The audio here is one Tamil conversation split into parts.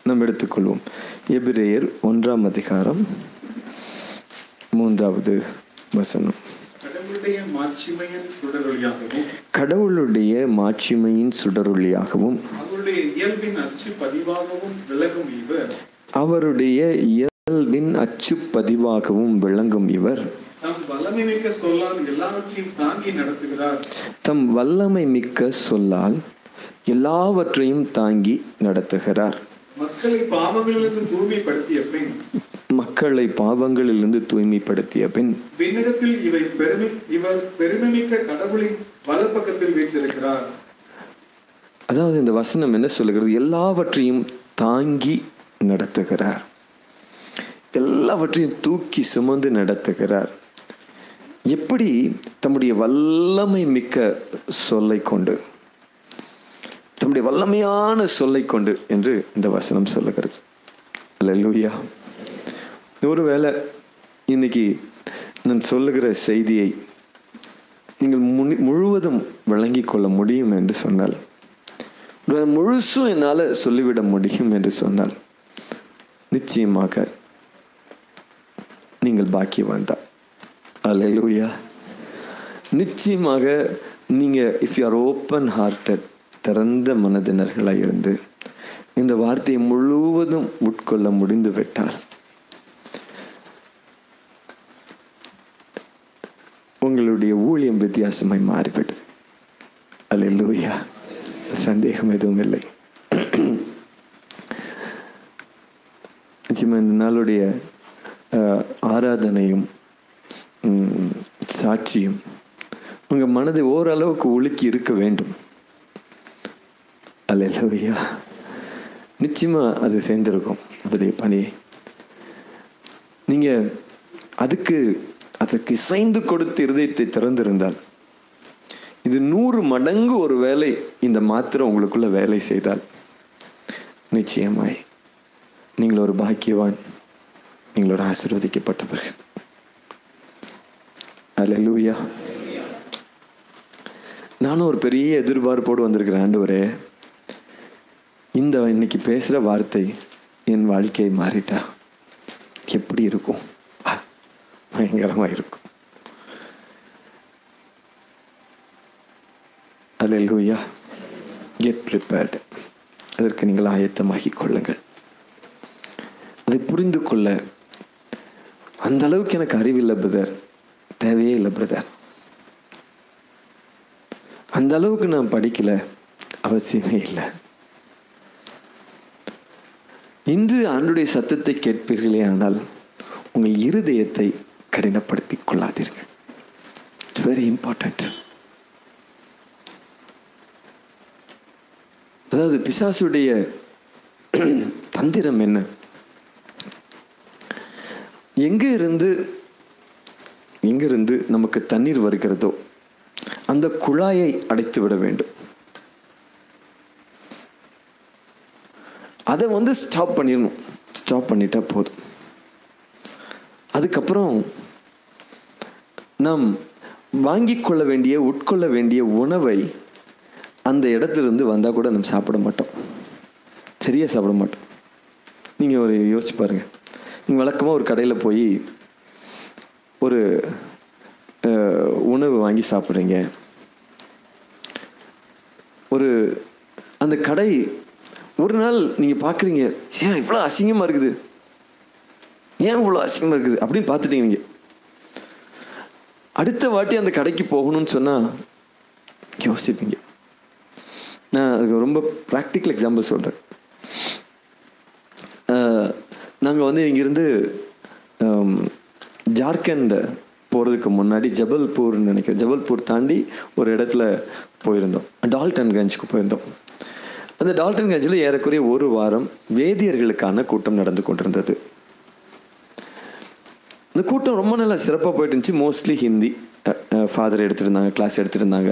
நாம் எடுத்துக்கொள்வோம் எபிரேயர் ஒன்றாம் அதிகாரம் மூன்றாவது வசனம் கடவுளுடைய மாட்சிமையின் சுடரொளியாகவும் கடவுளுடைய மாட்சிமையின் சுடரொளியாகவும் அவருடைய இயல்பின் அச்சு பதிவாகவும் விலகும் இவர் அவருடைய இயல்பின் அச்சு பதிவாகவும் விளங்கும் இவர் தம் வல்லமை மிக்க சொல்லால் எல்லாவற்றையும் தாங்கி நடத்துகிறார் தம் வல்லமை மிக்க சொல்லால் எல்லாவற்றையும் தாங்கி நடத்துகிறார் மக்களை பாவங்களிலிருந்து தூய்மைப்படுத்திய பின் மக்களை பாவங்களிலிருந்து தூய்மைப்படுத்திய பின் விண்ணகத்தில் இவை பெருமை இவர் பெருமைமிக்க கடவுளின் வலப்பக்கத்தில் வீற்றிருக்கிறார் அதாவது இந்த வசனம் என்ன சொல்லுகிறது எல்லாவற்றையும் தாங்கி நடத்துகிறார் எல்லாவற்றையும் தூக்கி சுமந்து நடத்துகிறார் எப்படி தம்முடைய வல்லமை மிக்க சொல்லை கொண்டு தம்முடைய வல்லமையான சொல்லை கொண்டு என்று இந்த வசனம் சொல்லுகிறது அல்லேலூயா ஒருவேளை இன்னைக்கு நான் சொல்லுகிற செய்தியை நீங்கள் முனி முழுவதும் விளங்கிக் கொள்ள முடியும் என்று சொன்னால் ஒருவேளை முழுசும் என்னால் சொல்லிவிட முடியும் என்று சொன்னால் நிச்சயமாக நீங்கள் பாக்கியவான் தான் அல்லேலூயா நிச்சயமாக நீங்கள் if you are open hearted திறந்த மனதினர்களாக இருந்து இந்த வார்த்தையை முழுவதும் உட்கொள்ள முடிந்து விட்டால் உங்களுடைய ஊழியம் வித்தியாசமாய் மாறிவிடும் அல்லேலூயா சந்தேகம் எதுவும் இல்லை நிச்சயமா இந்த நாளுடைய அஹ், ஆராதனையும் ம், சாட்சியும் உங்கள் மனதை ஓரளவுக்கு ஒழுக்கி இருக்க வேண்டும் அல்லேலூயா நிச்சயமா அது சேர்ந்திருக்கும் அதோடைய பணியை நீங்கள் அதுக்கு அதுக்கு இசைந்து கொடுத்து இருதயத்தை திறந்திருந்தால் இது நூறு மடங்கு ஒரு வேலை இந்த மாத்திரம் உங்களுக்குள்ள வேலை செய்தால் நிச்சயமாய் நீங்கள் ஒரு பாக்கியவான் நீங்கள் ஒரு ஆசீர்வதிக்கப்பட்டவர்கள் அல்லேலூயா நானும் ஒரு பெரிய எதிர்பார்ப்போடு வந்திருக்கிறேன் ஆண்டவரே இந்த இன்னைக்கு பேசுகிற வார்த்தை என் வாழ்க்கையை மாறிட்டா எப்படி இருக்கும் ஆ, பயங்கரமா இருக்கும் அல்லேலூயா கெட் ப்ரிப்பேர்டு அதற்கு நீங்கள் ஆயத்தமாகிக் கொள்ளுங்கள் அதை புரிந்து கொள்ள அந்த அளவுக்கு எனக்கு அறிவில்லை பிரதர் தேவையே இல்லை பிரதர் அந்த அளவுக்கு நான் படிக்கல அவசியமே இல்லை இன்று ஆண்டுடைய சத்தத்தை கேட்பீர்களே ஆனால் உங்கள் இருதயத்தை கடினப்படுத்திக் கொள்ளாதீர்கள் இட்ஸ் வெரி இம்பார்ட்டன்ட் அதாவது பிசாசுடைய தந்திரம் என்ன எங்க இருந்து எங்கிருந்து நமக்கு தண்ணீர் வருகிறதோ அந்த குழாயை அடைத்து விட வேண்டும் அதை வந்து ஸ்டாப் பண்ணிடணும் ஸ்டாப் பண்ணிட்டா போதும் அதுக்கப்புறம் நாம் வாங்கிக் கொள்ள வேண்டிய உட்கொள்ள வேண்டிய உணவை அந்த இடத்துல இருந்து வந்தால் கூட நம்ம சாப்பிட மாட்டோம் சரியாக சாப்பிட மாட்டோம் நீங்கள் ஒரு யோசிச்சு பாருங்கள் நீங்கள் வழக்கமாக ஒரு கடையில் போய் ஒரு அஹ், உணவு வாங்கி சாப்பிட்றீங்க ஒரு அந்த கடை ஒரு நாள் நீங்கள் பார்க்குறீங்க ஏன் இவ்வளோ அசிங்கமாக இருக்குது ஏன் இவ்வளோ அசிங்கமாக இருக்குது அப்படின்னு பார்த்துட்டீங்க நீங்கள் அடுத்த வாட்டி அந்த கடைக்கு போகணும்னு சொன்னால் யோசிப்பீங்க நான் அதுக்கு ரொம்ப ப்ராக்டிக்கல் எக்ஸாம்பிள் சொல்கிறேன் நாங்கள் வந்து இங்கேருந்து ஆம், ஜார்க்கண்ட் போகிறதுக்கு முன்னாடி ஜபல்பூர்னு நினைக்கிறேன் ஜபல்பூர் தாண்டி ஒரு இடத்துல போயிருந்தோம் டால்டன்கஞ்சுக்கு போயிருந்தோம் அந்த டால்டன்கஞ்சில் ஏறக்குறைய ஒரு வாரம் வேதியர்களுக்கான கூட்டம் நடந்து கொண்டிருந்தது இந்த கூட்டம் ரொம்ப நல்லா சிறப்பாக போயிட்டு இருந்துச்சு மோஸ்ட்லி ஹிந்தி ஃபாதர் எடுத்திருந்தாங்க கிளாஸ் எடுத்திருந்தாங்க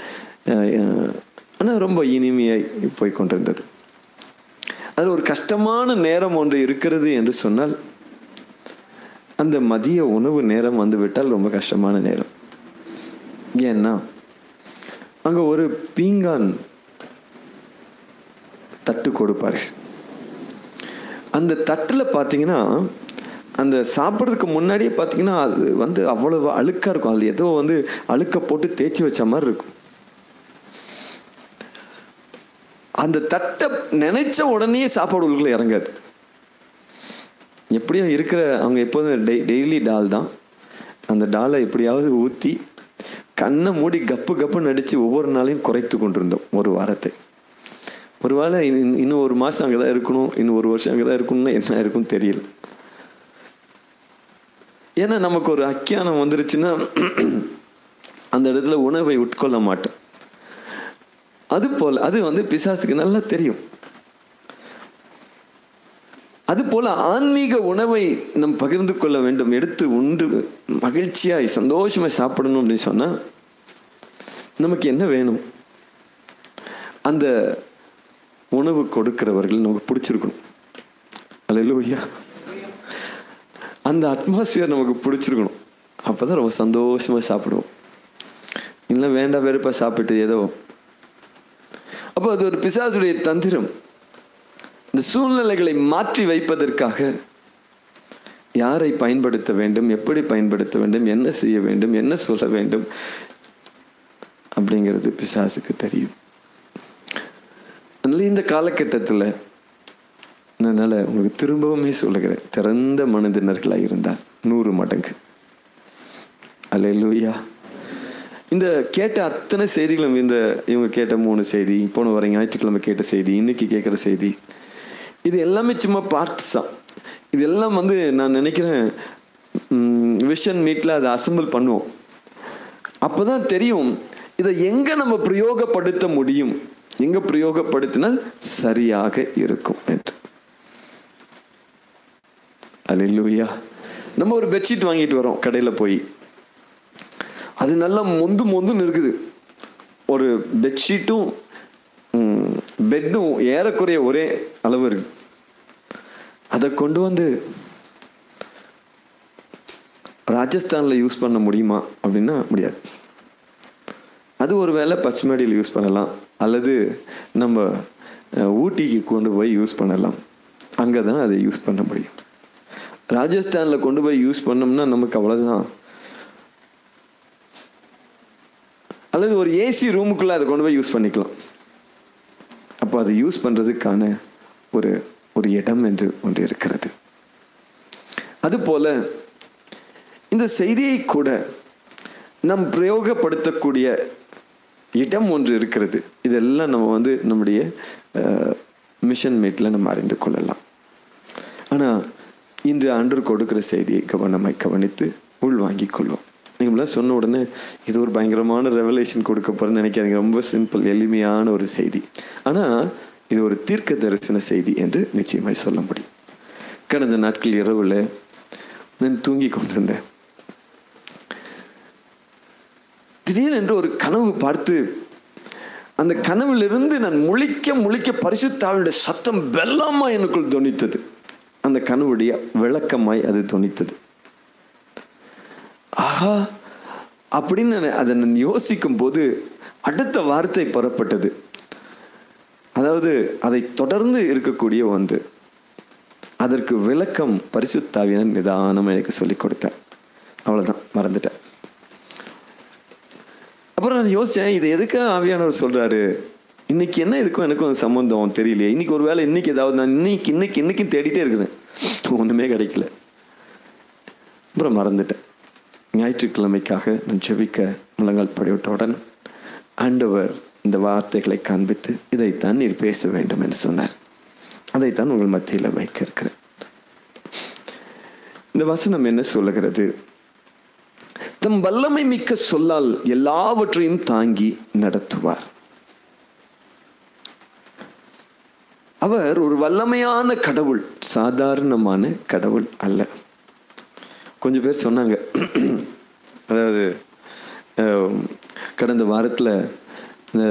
ஆனால் ரொம்ப இனிமையாய் போய் கொண்டிருந்தது அதில் ஒரு கஷ்டமான நேரம் ஒன்று இருக்கிறது என்று சொன்னால் அந்த மதிய உணவு நேரம் வந்து விட்டால் ரொம்ப கஷ்டமான நேரம் ஏன்னா அங்கே ஒரு பீங்கான் தட்டு கொடுப்பாரு அந்த தட்டில் பார்த்தீங்கன்னா அந்த சாப்பிட்றதுக்கு முன்னாடியே பார்த்தீங்கன்னா அது வந்து அவ்வளவு அழுக்காக இருக்கும் அது ஏதோ வந்து அழுக்க போட்டு தேய்ச்சி வச்ச மாதிரி இருக்கும் அந்த தட்டை நினைச்ச உடனே சாப்பாடு உள்ளுக்குள்ள இறங்காது எப்படியோ இருக்கிற அவங்க எப்போதும் டெய் டெய்லி டால் தான் அந்த டாலை எப்படியாவது ஊற்றி கண்ணை மூடி கப்பு கப்பு நடித்து ஒவ்வொரு நாளையும் குறைத்து கொண்டிருந்தோம் ஒரு வாரத்தை ஒரு வேளை இன்னும் இன்னும் ஒரு மாதம் அங்கே தான் இருக்கணும் இன்னும் ஒரு வருஷம் அங்கே தான் இருக்கணும்னா என்ன இருக்கும்னு தெரியல ஏன்னா நமக்கு ஒரு அக்கியானம் வந்துருச்சுன்னா அந்த இடத்துல உணவை உட்கொள்ள மாட்டோம் அது போல் அது வந்து பிசாசுக்கு நல்லா தெரியும் அது போல ஆன்மீக உணவை நம் பகிர்ந்து கொள்ள வேண்டும் எடுத்து உண்டு மகிழ்ச்சியாய் சந்தோஷமாய் சாப்பிடணும் அப்படின்னு சொன்னா நமக்கு என்ன வேணும் அந்த உணவு கொடுக்கிறவர்கள் நமக்கு பிடிச்சிருக்கணும் அல்லையா அந்த அட்மாஸ்பியர் நமக்கு பிடிச்சிருக்கணும் அப்பதான் ரொம்ப சந்தோஷமா சாப்பிடுவோம் இல்லை வேண்டாம் வெறுப்பா சாப்பிட்டு ஏதோ அப்போ அது ஒரு பிசாசுடைய தந்திரம் இந்த சூழ்நிலைகளை மாற்றி வைப்பதற்காக யாரை பயன்படுத்த வேண்டும் எப்படி பயன்படுத்த வேண்டும் என்ன செய்ய வேண்டும் என்ன சொல்ல வேண்டும் அப்படிங்கிறது பிசாசுக்கு தெரியும் அதனால இந்த காலகட்டத்தில் அதனால் உங்களுக்கு திரும்பவுமே சொல்லுகிறேன் திறந்த மனிதனர்களாக இருந்தால் நூறு மடங்கு அல்லேலூயா இந்த கேட்ட அத்தனை செய்திகளும் இந்த இவங்க கேட்ட மூணு செய்தி போன வர ஞாயிற்றுக்கிழமை கேட்ட செய்தி இன்னைக்கு கேட்குற செய்தி இது எல்லாமே சும்மா பார்ட்ஸ் தான் இது எல்லாம் வந்து நான் நினைக்கிறேன் விஷன் மீட்டில் அதை அசம்பிள் பண்ணுவோம் அப்போ தான் தெரியும் இதை எங்கே நம்ம பிரயோகப்படுத்த முடியும் எங்கே பிரயோகப்படுத்தினால் சரியாக இருக்கும் என்று அல்லேலூயா நம்ம ஒரு பெட்ஷீட் வாங்கிட்டு வரோம் கடையில் போய் அது நல்லா மொந்து மொந்துன்னு இருக்குது ஒரு பெட்ஷீட்டும் பெட்டும் ஏறக்குறைய ஒரே அளவு இருக்குது அதை கொண்டு வந்து ராஜஸ்தானில் யூஸ் பண்ண முடியுமா அப்படின்னா முடியாது அது ஒரு வேளை பச்சைமேடியில் யூஸ் பண்ணலாம் அல்லது நம்ம அஹ், ஊட்டிக்கு கொண்டு போய் யூஸ் பண்ணலாம் அங்கே தான் அதை யூஸ் பண்ண முடியும் ராஜஸ்தானில் கொண்டு போய் யூஸ் பண்ணோம்னா நமக்கு அவ்வளோதான் அல்லது ஒரு ஏசி ரூமுக்குள்ளே அதை கொண்டு போய் யூஸ் பண்ணிக்கலாம் அப்போ அதை யூஸ் பண்ணுறதுக்கான ஒரு ஒரு இடம் என்று ஒன்று இருக்கிறது அதுபோல இந்த செய்தியை கூட நம் பிரயோகப்படுத்தக்கூடிய இடம் ஒன்று இருக்கிறது இதெல்லாம் நம்ம வந்து நம்முடைய மிஷன் மீட்டில் நம்ம அறிந்து கொள்ளலாம் ஆனால் இன்று அன்று கொடுக்கிற செய்தியை கவனமாய் கவனித்து உள்வாங்கிக் கொள்வோம் நீங்களாம் சொன்ன உடனே இது ஒரு பயங்கரமான ரெவலேஷன் கொடுக்க போகிறேன்னு நினைக்காதீங்க ரொம்ப சிம்பிள் எளிமையான ஒரு செய்தி ஆனால் இது ஒரு தீர்க்க தரிசன செய்தி என்று நிச்சயமாய் சொல்ல முடியும் கடந்த நாட்கள் இரவில் நான் தூங்கி கொண்டிருந்தேன் திடீரென்று ஒரு கனவு பார்த்து அந்த கனவிலிருந்து நான் முழிக்க முழிக்க பரிசுத்தாவினுடைய சத்தம் வெள்ளமா எனக்குள் தொனித்தது அந்த கனவுடைய விளக்கமாய் அது தொனித்தது ஆஹா அப்படின்னு நான் அதை நான் யோசிக்கும் போது அடுத்த வார்த்தை புறப்பட்டது அதாவது அதை தொடர்ந்து இருக்கக்கூடிய ஒன்று அதற்கு விளக்கம் பரிசுத்தாவியன் நிதானம் எனக்கு சொல்லிக் கொடுத்தார் அவ்வளோதான் மறந்துட்டேன் அப்புறம் நான் யோசித்தேன் இது எதுக்காக ஆவியானவர் சொல்கிறாரு இன்னைக்கு என்ன இதுக்கும் எனக்கும் சம்மந்தம் தெரியலையே இன்னைக்கு ஒரு வேளை இன்னைக்கு ஏதாவது நான் இன்னைக்கு இன்னைக்கு இன்னைக்கும் தேடிட்டே இருக்கிறேன் ஒன்றுமே கிடைக்கல அப்புறம் மறந்துட்டேன் ஞாயிற்றுக்கிழமைக்காக நான் செபிக்க முழங்கால் படிவிட்டவுடன் ஆண்டவர் இந்த வார்த்தைகளை காண்பித்து இதைத்தான் நீர் பேச வேண்டும் என்று சொன்னார் அதைத்தான் உங்கள் மத்தியில் வைக்க இருக்கிறேன் இந்த வசனம் என்ன சொல்லுகிறது தம் வல்லமை மிக்க சொல்லால் எல்லாவற்றையும் தாங்கி நடத்துவார் அவர் ஒரு வல்லமையான கடவுள் சாதாரணமான கடவுள் அல்ல கொஞ்சம் பேர் சொன்னாங்க அதாவது அஹ், கடந்த வாரத்தில் இந்த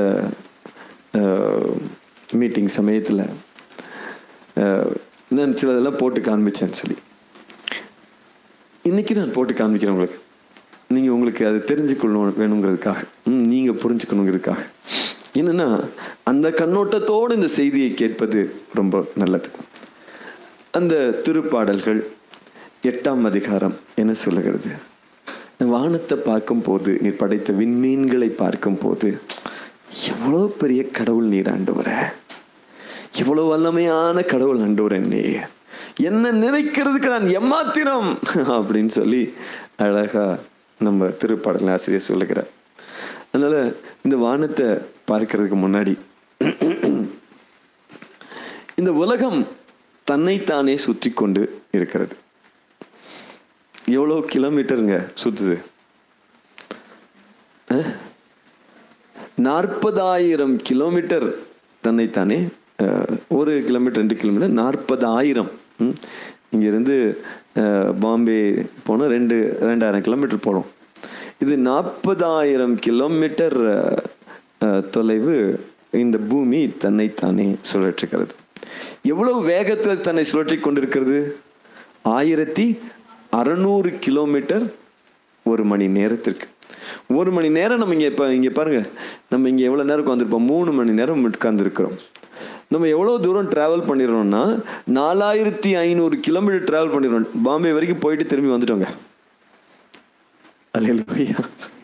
மீட்டிங் சமயத்தில் நான் சிலதெல்லாம் போட்டு காண்பிச்சேன்னு சொல்லி இன்னைக்கு நான் போட்டு காண்பிக்கிறேன் உங்களுக்கு நீங்கள் உங்களுக்கு அது தெரிஞ்சுக்கொள்ளணும் வேணுங்கிறதுக்காக ம், நீங்கள் புரிஞ்சுக்கணுங்கிறதுக்காக என்னன்னா அந்த கண்ணோட்டத்தோடு இந்த செய்தியை கேட்பது ரொம்ப நல்லது அந்த திருப்பாடல்கள் எட்டாம் அதிகாரம் என்ன சொல்லுகிறது வானத்தை பார்க்கும்போது நீர் படைத்த விண்மீன்களை பார்க்கும்போது எவ்வளோ பெரிய கடவுள் நீர் ஆண்டவர எவ்வளோ வல்லமையான கடவுள் ஆண்டவர் நீ என்ன நினைக்கிறதுக்கு நான் எம்மாத்திரம் அப்படின்னு சொல்லி அழகா நம்ம திருப்பாடல் ஆசிரியர் சொல்லுகிறார் அதனால இந்த வானத்தை பார்க்கறதுக்கு முன்னாடி இந்த உலகம் தன்னைத்தானே சுற்றி கொண்டு இருக்கிறது எவ்வளோ கிலோமீட்டருங்க சுத்துது நாற்பதாயிரம் கிலோமீட்டர் தன்னைத்தானே அஹ், ஒரு கிலோமீட்டர் ரெண்டு கிலோமீட்டர் நாற்பதாயிரம் ம். இங்கிருந்து அஹ், பாம்பே போனால் ரெண்டு ரெண்டாயிரம் கிலோமீட்டர் போகிறோம் இது நாற்பதாயிரம் கிலோமீட்டர் அஹ், அஹ், தொலைவு இந்த பூமி தன்னைத்தானே சுழற்றுகிறது எவ்வளவு வேகத்தில் தன்னை சுழற்றி கொண்டிருக்கிறது ஆயிரத்தி அறநூறு கிலோமீட்டர் ஒரு மணி நேரத்திற்கு ஒரு மணி நேரம் நம்ம இங்கே இப்போ இங்கே பாருங்கள் நம்ம இங்கே எவ்வளோ நேரம் உட்காந்துருப்போம் மூணு மணி நேரம் உட்காந்துருக்கிறோம் நம்ம எவ்வளோ தூரம் ட்ராவல் பண்ணிடுறோம்னா நாலாயிரத்தி ஐநூறு கிலோமீட்டர் ட்ராவல் பண்ணிடுறோம் பாம்பே வரைக்கும் போயிட்டு திரும்பி வந்துட்டோங்க அல்லேலூயா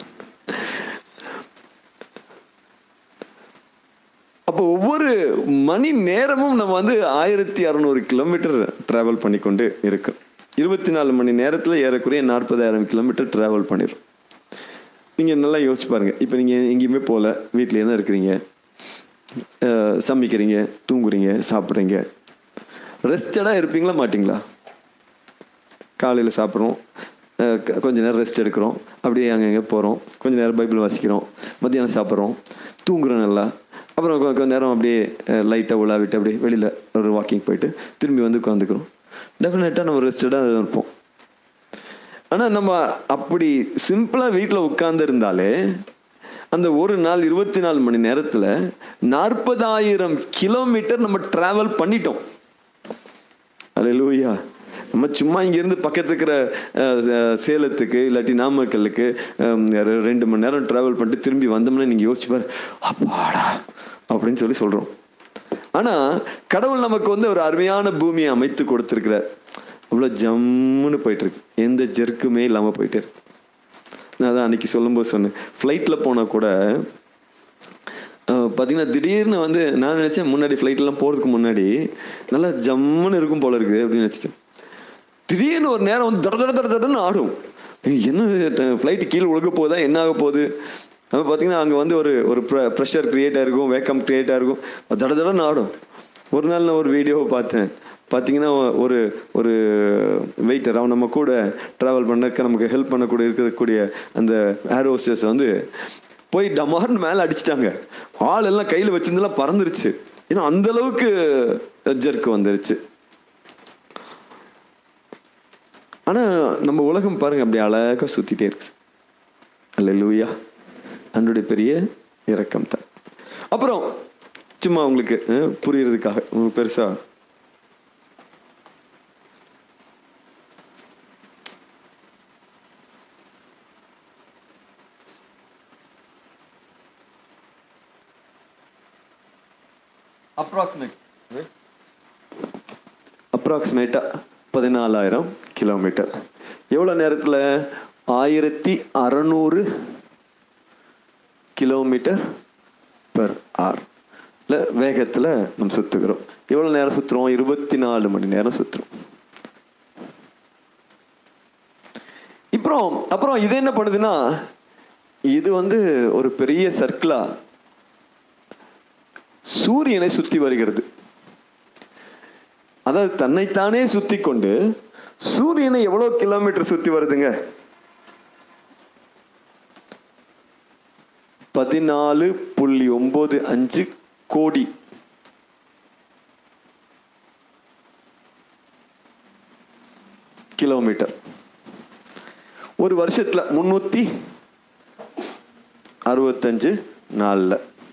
அப்போ ஒவ்வொரு மணி நேரமும் நம்ம வந்து ஆயிரத்தி அறநூறு கிலோமீட்டர் ட்ராவல் பண்ணி கொண்டு இருக்கோம் இருபத்தி நாலு மணி நேரத்தில் ஏறக்குறைய நாற்பதாயிரம் கிலோமீட்டர் ட்ராவல் பண்ணிடும் நீங்கள் நல்லா யோசிச்சு பாருங்க இப்போ நீங்கள் எங்கேயுமே போகல வீட்டிலே தான் இருக்கிறீங்க அஹ், சமைக்கிறீங்க தூங்குறீங்க சாப்பிட்றீங்க ரெஸ்டடாக இருப்பீங்களா மாட்டிங்களா காலையில் சாப்பிட்றோம் அஹ் க- கொஞ்ச நேரம் ரெஸ்ட் எடுக்கிறோம் அப்படியே அங்கங்கே போகிறோம் கொஞ்ச நேரம் பைபிள் வாசிக்கிறோம் மத்தியானம் சாப்பிட்றோம் தூங்குறோம் நல்லா அப்புறம் கொ- கொஞ்ச நேரம் அப்படியே லைட்டாக உலாவிட்டு அப்படியே வெளியில் ஒரு வாக்கிங் போயிட்டு திரும்பி வந்து உட்காந்துக்கிறோம் டெஃபினட்டாக நம்ம ரெஸ்டடாக இருப்போம் ஆனால் நம்ம அப்படி சிம்பிளாக வீட்டில் உட்கார்ந்துருந்தாலே அந்த ஒரு நாள் இருபத்தி நாலு மணி நேரத்தில் நாற்பதாயிரம் கிலோமீட்டர் நம்ம ட்ராவல் பண்ணிட்டோம் அல்லேலூயா நம்ம சும்மா இங்கேருந்து பக்கத்துல இருக்கிற அஹ், அஹ், சேலத்துக்கு இல்லாட்டி நாமக்கல்லுக்கு ஹம், ரெ- ரெண்டு மணி நேரம் ட்ராவல் பண்ணிட்டு திரும்பி வந்தோம்னா நீங்கள் யோசிச்சு பாரு அப்பாடா அப்படின்னு சொல்லி சொல்கிறோம் ஆனால் கடவுள் நமக்கு வந்து ஒரு அருமையான பூமியை அமைத்து கொடுத்துருக்கிறார் அவ்வளோ ஜம்முன்னு போயிட்டு இருக்கு எந்த ஜெர்க்குமே இல்லாமல் போயிட்டே இருக்கு நான் அதான் அன்னைக்கு சொல்லும்போது சொன்னேன் ஃப்ளைட்டில் போனால் கூட அஹ், பார்த்தீங்கன்னா திடீர்னு வந்து நான் நினச்சேன் முன்னாடி ஃப்ளைட்லாம் போகிறதுக்கு முன்னாடி நல்லா ஜம்முன்னு இருக்கும் போல இருக்குது அப்படின்னு நினச்சிட்டேன் திடீர்னு ஒரு நேரம் வந்து தட தட தட தடன்னு ஆடும் ஏய், என்ன ஃப்ளைட்டு கீழே உழுக போகுதா என்ன ஆக போகுது அப்போ பார்த்தீங்கன்னா அங்கே வந்து ஒரு ஒரு ப்ரெஷர் க்ரியேட் ஆகிருக்கும் வேக்கம் க்ரியேட் ஆகிருக்கும் அது தட தடன்னு ஆடும் ஒரு நாள் நான் ஒரு வீடியோவை பார்த்தேன் பார்த்தீங்கன்னா ஒரு ஒரு வெயிட்டர் அவன் நம்ம கூட ட்ராவல் பண்ணக்க நமக்கு ஹெல்ப் பண்ணக்கூடிய இருக்கக்கூடிய அந்த ஏர் ஹோஸ்டர்ஸ் வந்து போய் டமார்னு மேலே அடிச்சிட்டாங்க ஆள் எல்லாம் கையில் வச்சிருந்தெல்லாம் பறந்துருச்சு ஏன்னா அந்த அளவுக்கு ஜர்க்கு வந்துருச்சு ஆனால் நம்ம உலகம் பாருங்க அப்படி அழகாக சுற்றிட்டே இருக்கு அல்ல லூயா அன்றைய பெரிய இரக்கம் தான் அப்புறம் சும்மா உங்களுக்கு அஹ், புரியறதுக்காக உங்களுக்கு பெருசா அப்ராக்சிமேட் அப்ராக்சிமேட்டாக பதினாலாயிரம் கிலோமீட்டர் எவ்வளோ நேரத்தில் ஆயிரத்தி அறநூறு கிலோமீட்டர் பெர் ஆர் இல்லை வேகத்தில் நம்ம சுற்றுக்கிறோம் எவ்வளோ நேரம் சுற்றுறோம் இருபத்தி நாலு மணி நேரம் சுற்றுறோம் அப்புறம் அப்புறம் இது என்ன பண்ணுதுன்னா இது வந்து ஒரு பெரிய சர்க்கிளா சூரியனை சுற்றி வருகிறது அதாவது தன்னைத்தானே சுத்தி கொண்டு சூரியனை எவ்வளவு கிலோமீட்டர் சுத்தி வருதுங்க பதினாலு புள்ளி ஒன்பது அஞ்சு கோடி கிலோமீட்டர் ஒரு வருஷத்துல முன்னூத்தி அறுபத்தஞ்சு நாள்ல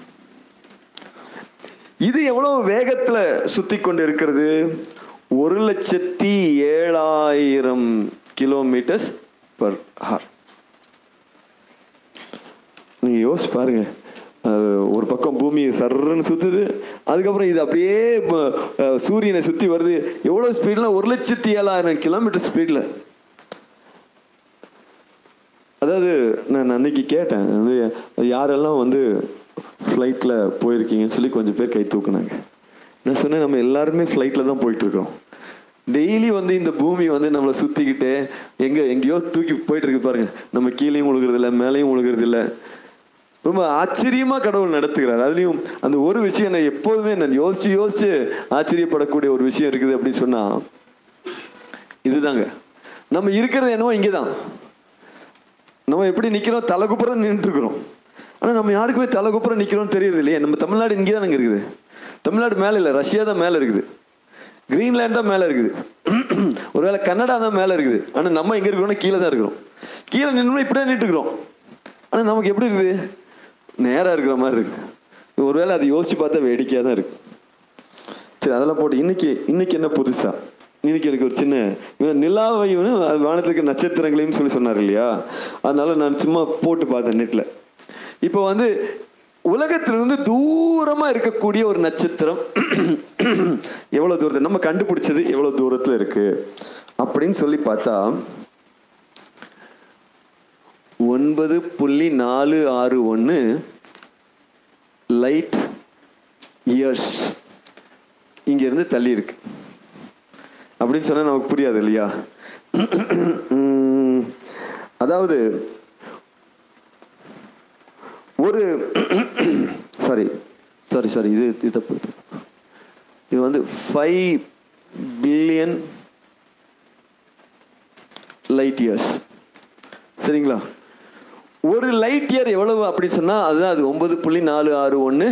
இது எவ்வளவு வேகத்துல சுத்தி கொண்டு இருக்கிறது ஒரு லட்சத்தி ஏழாயிரம் கிலோமீட்டர்ஸ் பர் ஹார் நீங்க யோசிச்சு பாருங்க அஹ், ஒரு பக்கம் பூமி சர்ன்னு சுத்துது அதுக்கப்புறம் இது அப்படியே ப- அஹ், சூரியனை சுத்தி வருது எவ்வளவு ஸ்பீட்ல ஒரு லட்சத்தி ஏழாயிரம் கிலோமீட்டர் ஸ்பீட்ல அதாவது நான் அன்னைக்கு கேட்டேன் வந்து யாரெல்லாம் வந்து ஃப்ளைட்டில் போயிருக்கீங்கன்னு சொல்லி கொஞ்சம் பேர் கை தூக்குனாங்க நான் சொன்னேன் நம்ம எல்லாருமே ஃப்ளைட்டில் தான் போயிட்டு இருக்கோம் டெய்லி வந்து இந்த பூமி வந்து நம்மளை சுற்றிக்கிட்டு எங்கே எங்கேயோ தூக்கி போயிட்டு இருக்கு பாருங்க நம்ம கீழேயும் உழுகிறது இல்லை மேலேயும் உழுகிறது இல்லை ரொம்ப ஆச்சரியமா கடவுள் நடத்துகிறார் அதுலயும் அந்த ஒரு விஷயம் நான் எப்போதுமே நான் யோசிச்சு யோசிச்சு ஆச்சரியப்படக்கூடிய ஒரு விஷயம் இருக்குது அப்படின்னு சொன்னா இதுதாங்க நம்ம இருக்கிறது என்னவோ இங்கே தான் நம்ம எப்படி நிக்கிறோம் தலை குப்புறம் நின்றுட்டு இருக்கிறோம் ஆனா நம்ம யாருக்குமே தலை குப்புறம் நிக்கிறோம் தெரியுது இல்லையா நம்ம தமிழ்நாடு இங்கே தானங்க இருக்குது தமிழ்நாடு மேல இல்லை ரஷ்யா தான் மேல இருக்குது கிரீன்லேண்ட் தான் மேல இருக்குது ஒருவேளை கன்னடா தான் மேல இருக்குது ஆனா நம்ம எங்க இருக்கிறோம்னா கீழே தான் இருக்கிறோம் கீழே நின்று இப்படியே நின்றுட்டு இருக்கிறோம் ஆனா நமக்கு எப்படி இருக்குது நேரா இருக்கிற மாதிரி இருக்குது ஒருவேளை அதை யோசிச்சு பார்த்தா வேடிக்கையா தான் இருக்கு சரி அதெல்லாம் போட்டு இன்னைக்கு இன்னைக்கு என்ன புதுசா இன்னைக்கு எனக்கு ஒரு சின்ன இவன் நிலாவையும் வானத்துக்கு நட்சத்திரங்களையும் சொல்லி சொன்னார் இல்லையா அதனால நான் சும்மா போட்டு பார்த்தேன் நெட்ல இப்போ வந்து உலகத்திலிருந்து தூரமா இருக்கக்கூடிய ஒரு நட்சத்திரம் எவ்வளவு தூரத்தில் நம்ம கண்டுபிடிச்சது எவ்வளவு தூரத்துல இருக்கு அப்படின்னு சொல்லி பார்த்தா ஒன்பது புள்ளி நாலு ஆறு ஒன்று லைட் இயர்ஸ் இருந்து தள்ளி இருக்கு அப்படின்னு சொன்னா நமக்கு புரியாது இல்லையா உம், அதாவது ஒரு சாரி சாரி சாரி இது இது தப்பு இது தப்பு. இது வந்து ஃபைவ் பில்லியன் லைட் இயர்ஸ் சரிங்களா ஒரு லைட் இயர் எவ்வளவு அப்படின்னு சொன்னா அதுதான் அது ஒன்பது புள்ளி நாலு ஆறு ஒன்று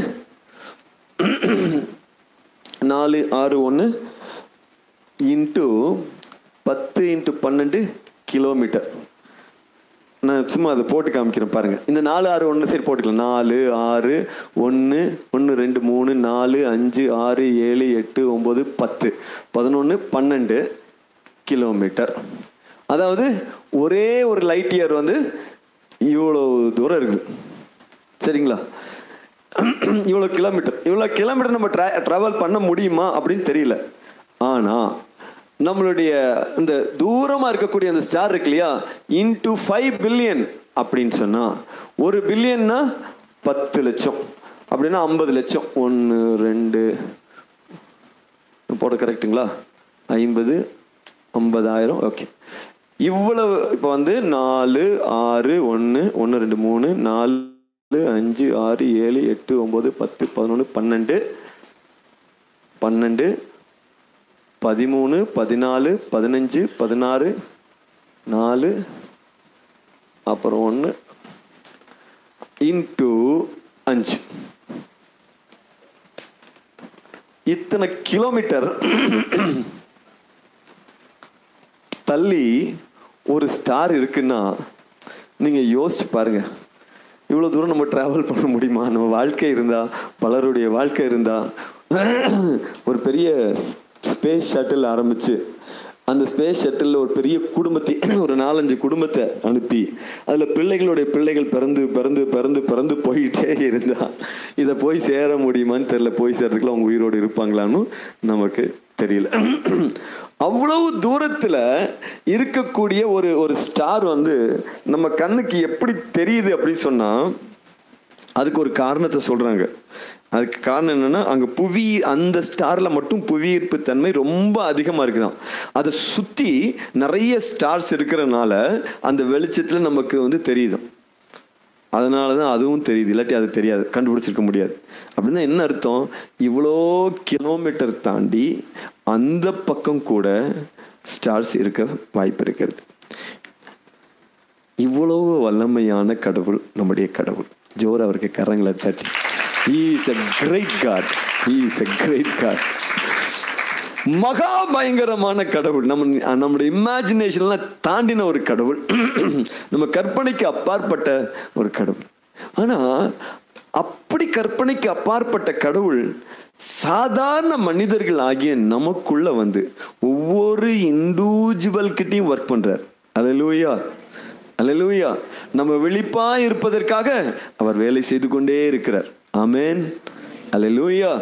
நாலு ஆறு ஒன்று இன்ட்டு பத்து இன்ட்டு பன்னெண்டு கிலோமீட்டர் நான் சும்மா அதை போட்டு காமிக்கிறேன் பாருங்க இந்த நாலு ஆறு ஒன்று சரி போட்டுக்கலாம் நாலு ஆறு ஒன்று ஒன்று ரெண்டு மூணு நாலு அஞ்சு ஆறு ஏழு எட்டு ஒம்பது பத்து பதினொன்று பன்னெண்டு கிலோமீட்டர் அதாவது ஒரே ஒரு லைட் இயர் வந்து இவ்வளோ தூரம் இருக்குது சரிங்களா இவ்வளோ கிலோமீட்டர் இவ்வளோ கிலோமீட்டர் நம்ம ட்ரா ட்ராவல் பண்ண முடியுமா அப்படின்னு தெரியல ஆனால் நம்மளுடைய இந்த தூரமாக இருக்கக்கூடிய அந்த ஸ்டார் இருக்கு இல்லையா இன்டு ஃபைவ் பில்லியன் அப்படின்னு சொன்னால் ஒரு பில்லியன்னா பத்து லட்சம் அப்படின்னா ஐம்பது லட்சம் ஒன்று ரெண்டு போட கரெக்டுங்களா ஐம்பது ஐம்பதாயிரம் ஓகே இவ்வளவு இப்போ வந்து நாலு ஆறு ஒன்று ஒன்று ரெண்டு மூணு நாலு அஞ்சு ஆறு ஏழு எட்டு ஒம்பது பத்து பதினொன்று பன்னெண்டு பன்னெண்டு பதிமூணு பதினாலு பதினஞ்சு பதினாறு நாலு அப்புறம் ஒன்று இன்ட்டு அஞ்சு இத்தனை கிலோமீட்டர் தள்ளி ஒரு ஸ்டார் இருக்குன்னா நீங்கள் யோசிச்சு பாருங்க இவ்வளோ தூரம் நம்ம ட்ராவல் பண்ண முடியுமா நம்ம வாழ்க்கை இருந்தா பலருடைய வாழ்க்கை இருந்தா ஒரு பெரிய ஸ்பேஸ் ஷட்டில் ஆரம்பிச்சு அந்த ஸ்பேஸ் ஷட்டில் ஒரு பெரிய குடும்பத்தை ஒரு நாலஞ்சு குடும்பத்தை அனுப்பி அதில் பிள்ளைகளுடைய பிள்ளைகள் பிறந்து பிறந்து பிறந்து பிறந்து போயிட்டே இருந்தா இதை போய் சேர முடியுமான்னு தெரியல போய் சேர்றதுக்குள்ள அவங்க உயிரோடு இருப்பாங்களான்னு நமக்கு தெரியல அவ்வளவு தூரத்துல இருக்கக்கூடிய ஒரு ஒரு ஸ்டார் வந்து நம்ம கண்ணுக்கு எப்படி தெரியுது அப்படின்னு சொன்னா அதுக்கு ஒரு காரணத்தை சொல்றாங்க அதுக்கு காரணம் என்னன்னா அங்க புவி அந்த ஸ்டார்ல மட்டும் புவியீர்ப்பு தன்மை ரொம்ப அதிகமா இருக்குதாம் அதை சுத்தி நிறைய ஸ்டார்ஸ் இருக்கிறனால அந்த வெளிச்சத்துல நமக்கு வந்து தெரியுதாம் அதனால தான் அதுவும் தெரியுது இல்லாட்டி அது தெரியாது கண்டுபிடிச்சிருக்க முடியாது அப்படின்னா என்ன அர்த்தம் இவ்வளோ கிலோமீட்டர் தாண்டி அந்த பக்கம் கூட ஸ்டார்ஸ் இருக்க வாய்ப்பு இருக்கிறது இவ்வளவு வல்லமையான கடவுள் நம்முடைய கடவுள் ஜோர் அவருக்கு கரங்களை தட்டி is a great God is a great God மகா பயங்கரமான கடவுள் நம்ம நம்முடைய இமேஜினேஷன்லாம் தாண்டின ஒரு கடவுள் நம்ம கற்பனைக்கு அப்பாற்பட்ட ஒரு கடவுள் ஆனா அப்படி கற்பனைக்கு அப்பாற்பட்ட கடவுள் சாதாரண மனிதர்கள் ஆகிய நமக்குள்ள வந்து ஒவ்வொரு இண்டிவிஜுவல் கிட்டையும் ஒர்க் பண்றார் அலலூயா அல்லேலூயா நம்ம விழிப்பா இருப்பதற்காக அவர் வேலை செய்து கொண்டே இருக்கிறார் ஆமென் அல்லேலூயா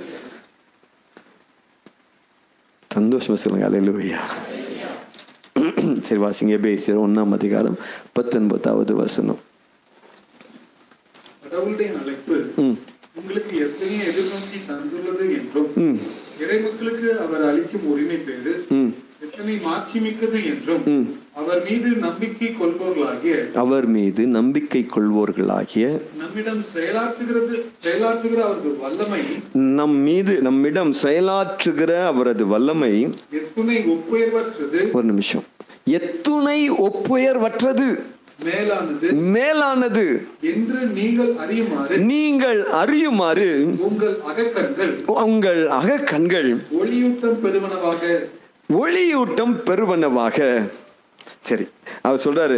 சந்தோஷமா சொல்லுங்க அல்லேலூயா சரி வாசிங்க பேசியர் ஒன்னாம் அதிகாரம் பத்தொன்பதாவது வசனம் கடவுளுடைய அழைப்பு ம் உங்களுக்கு எத்தனையோ எதிர்நோக்கி தந்துள்ளது என்றும் ம் இறைமக்களுக்கு அவர் அளிக்கும் உரிமை பேரு ம் எத்தனை மாட்சிமிக்கது என்றும் ம் அவர் மீது நம்பிக்கை கொள்பவர்களாகிய அவர் மீது நம்பிக்கை கொள்வோர்களாகிய நம்மிடம் செயலாற்றுகிறது செயலாற்றுகிற அவரது வல்லமை நம் மீது நம்மிடம் செயலாற்றுகிற அவரது வல்லமை எத்துணை ஒப்புயர்வற்றது ஒரு நிமிஷம் எத்துணை ஒப்புயர்வற்றது மேலானது மேலானது என்று நீங்கள் அறியுமாறு நீங்கள் அறியுமாறு உங்கள் அகக்கண்கள் உங்கள் அகக்கண்கள் ஒளியூட்டம் பெருமனவாக ஒளியூட்டம் பெருவனவாக சரி அவர் சொல்றாரு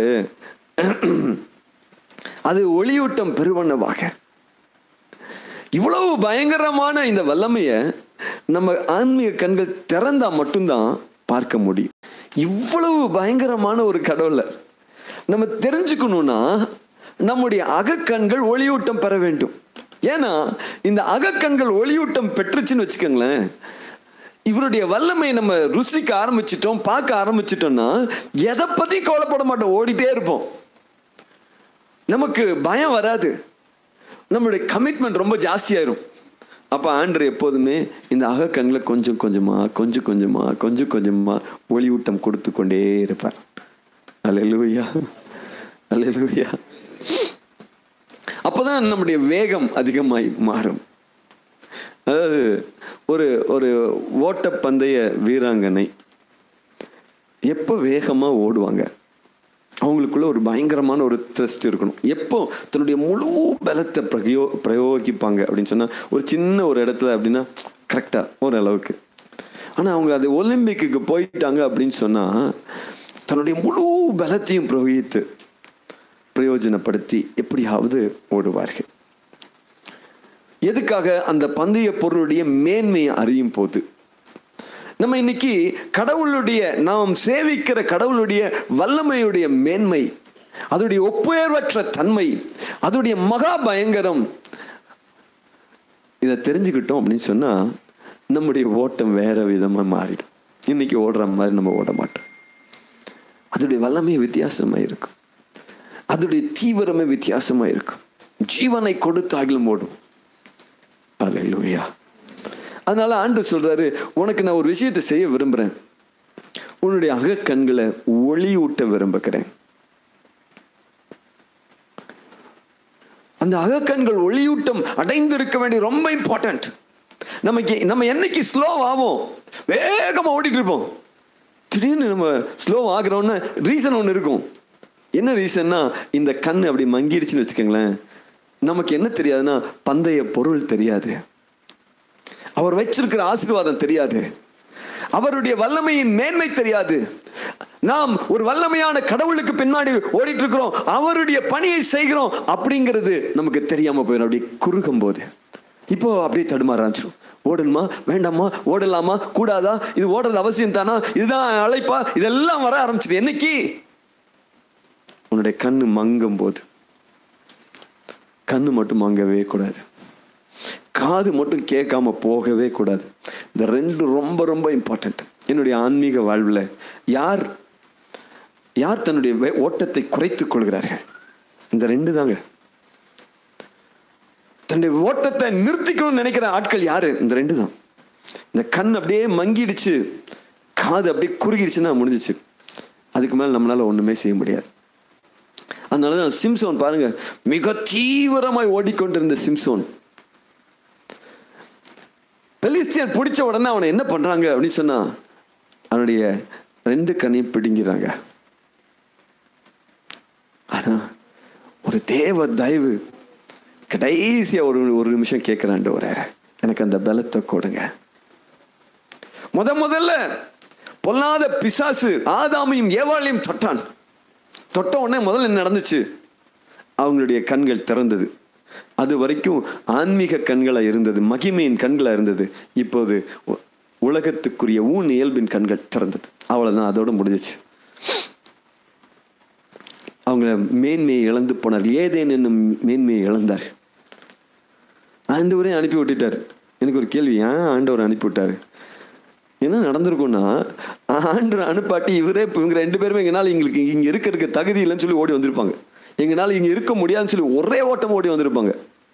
அது ஒளியூட்டம் பெருவனவாக இவ்வளவு பயங்கரமான இந்த வல்லமைய நம்ம ஆன்மீக கண்கள் திறந்தா மட்டும்தான் பார்க்க முடியும் இவ்வளவு பயங்கரமான ஒரு கடவுளை நம்ம தெரிஞ்சுக்கணும்னா நம்முடைய அகக்கண்கள் ஒளியூட்டம் பெற வேண்டும் ஏன்னா இந்த அகக்கண்கள் ஒளியூட்டம் பெற்றுச்சுன்னு வச்சுக்கோங்களேன் இவருடைய வல்லமை நம்ம ருசிக்க ஆரம்பிச்சிட்டோம் பார்க்க ஆரம்பிச்சிட்டோம்னா எதை பத்தி கவலைப்பட மாட்டோம் ஓடிட்டே இருப்போம் நமக்கு பயம் வராது நம்மளுடைய கமிட்மெண்ட் ரொம்ப ஜாஸ்தியாயிரும் அப்போ ஆண்டர் எப்போதுமே இந்த அகக்கண்களை கொஞ்சம் கொஞ்சமா கொஞ்சம் கொஞ்சமா கொஞ்சம் கொஞ்சமா ஒளியூட்டம் கொடுத்து கொண்டே இருப்பார் அல்லேலூயா அல்லேலூயா அப்பதான் நம்முடைய வேகம் அதிகமாய் மாறும் அதாவது ஒரு ஒரு ஓட்டப்பந்தய வீராங்கனை எப்போ வேகமாக ஓடுவாங்க அவங்களுக்குள்ள ஒரு பயங்கரமான ஒரு த்ரெஸ்ட் இருக்கணும் எப்போ தன்னுடைய முழு பலத்தை பிரயோ பிரயோகிப்பாங்க அப்படின்னு சொன்னால் ஒரு சின்ன ஒரு இடத்துல அப்படின்னா கரெக்டாக ஓரளவுக்கு ஆனால் அவங்க அது ஒலிம்பிக்கு போயிட்டாங்க அப்படின்னு சொன்னால் தன்னுடைய முழு பலத்தையும் பிரயோகித்து பிரயோஜனப்படுத்தி எப்படியாவது ஓடுவார்கள் எதுக்காக அந்த பந்தய பொருளுடைய மேன்மையை அறியும் போது நம்ம இன்னைக்கு கடவுளுடைய நாம் சேவிக்கிற கடவுளுடைய வல்லமையுடைய மேன்மை அதோடைய ஒப்புயர்வற்ற தன்மை அதோடைய மகா பயங்கரம் இதை தெரிஞ்சுக்கிட்டோம் அப்படின்னு சொன்னா நம்முடைய ஓட்டம் வேற விதமா மாறிடும் இன்னைக்கு ஓடுற மாதிரி நம்ம ஓட மாட்டோம் அதோடைய வல்லமை வித்தியாசமா இருக்கும் அதோடைய தீவிரமே வித்தியாசமா இருக்கும் ஜீவனை கொடுத்தாகிலும் ஓடும் அல்லேலூயா அதனால ஆண்டு சொல்றாரு உனக்கு நான் ஒரு விஷயத்தை செய்ய விரும்புறேன் உன்னுடைய அகக்கண்களை ஒளியூட்ட விரும்புகிறேன் அந்த அகக்கண்கள் ஒளியூட்டம் அடைந்து இருக்க வேண்டிய ரொம்ப இம்பார்ட்டன்ட் நமக்கு நம்ம என்னைக்கு ஸ்லோ ஆகும் வேகமா ஓடிட்டு இருப்போம் திடீர்னு நம்ம ஸ்லோ ஆகிறோம்னா ரீசன் ஒன்று இருக்கும் என்ன ரீசன்னா இந்த கண் அப்படி மங்கிடுச்சுன்னு வச்சுக்கோங்களேன் நமக்கு என்ன தெரியாதுன்னா பந்தய பொருள் தெரியாது அவர் வச்சிருக்கிற ஆசீர்வாதம் தெரியாது அவருடைய வல்லமையின் மேன்மை தெரியாது நாம் ஒரு வல்லமையான கடவுளுக்கு பின்னாடி ஓடிட்டு இருக்கிறோம் அவருடைய பணியை செய்கிறோம் அப்படிங்கிறது நமக்கு தெரியாம போயிடும் அப்படி குறுகும் போது இப்போ அப்படியே தடுமாற ஆரம்பிச்சிடும் ஓடணுமா வேண்டாமா ஓடலாமா கூடாதா இது ஓடுறது அவசியம் தானா இதுதான் அழைப்பா இதெல்லாம் வர ஆரம்பிச்சிது என்னைக்கு உன்னுடைய கண்ணு மங்கும் போது கண்ணு மட்டும் மங்கவே கூடாது காது மட்டும் கேட்காம போகவே கூடாது இந்த ரெண்டு ரொம்ப ரொம்ப இம்பார்ட்டண்ட் என்னுடைய ஆன்மீக வாழ்வில் யார் யார் தன்னுடைய வே- ஓட்டத்தை குறைத்துக் கொள்கிறார்கள் இந்த ரெண்டு தாங்க தன்னுடைய ஓட்டத்தை நிறுத்திக்கணும்னு நினைக்கிற ஆட்கள் யாரு இந்த ரெண்டு தான் இந்த கண் அப்படியே மங்கிடுச்சு காது அப்படியே குறுகிடுச்சுன்னா முடிஞ்சிச்சு அதுக்கு மேல நம்மளால ஒண்ணுமே செய்ய முடியாது அதனால தான் சிம்சோன் பாருங்க மிக தீவிரமாய் ஓடிக்கொண்டிருந்த சிம்சோன் பெலிஸ்தியர் பிடிச்ச உடனே அவனை என்ன பண்றாங்க அப்படின்னு சொன்னா அவனுடைய ரெண்டு கண்ணையும் பிடுங்கிறாங்க ஆனா ஒரு தேவ தயவு கடைசியா ஒரு ஒரு நிமிஷம் கேட்கிறாண்டவர எனக்கு அந்த பலத்தை கொடுங்க முத முதல்ல பொல்லாத பிசாசு ஆதாமையும் ஏவாளையும் தொட்டான் தொட்ட உடனே முதல்ல என்ன நடந்துச்சு அவங்களுடைய கண்கள் திறந்தது அது வரைக்கும் ஆன்மீக கண்களாக இருந்தது மகிமையின் கண்களாக இருந்தது இப்போது உ- உலகத்துக்குரிய ஊன் இயல்பின் கண்கள் திறந்தது அவ்வளவுதான் அதோட முடிஞ்சிச்சு அவங்க மேன்மையை இழந்து போனார் ஏதேன் என்னும் மேன்மையை இழந்தார் ஆண்டவரே அனுப்பி விட்டுட்டார் எனக்கு ஒரு கேள்வி ஏன் ஆண்டவர் அனுப்பி விட்டாரு என்ன நடந்திருக்கும்னா ஆண்டவர் அனுப்பாட்டி இவரே இப்போ இவங்க ரெண்டு பேருமே எங்களால் எங்களுக்கு இங்கே இருக்கிறதுக்கு தகுதி இல்லைன்னு சொல்லி ஓடி வந்திருப்பாங்க எங்களால் இங்கே இருக்க முடியாதுன்னு சொல்லி ஒரே ஓட்டம் ஓடி வந்திருப்பாங்க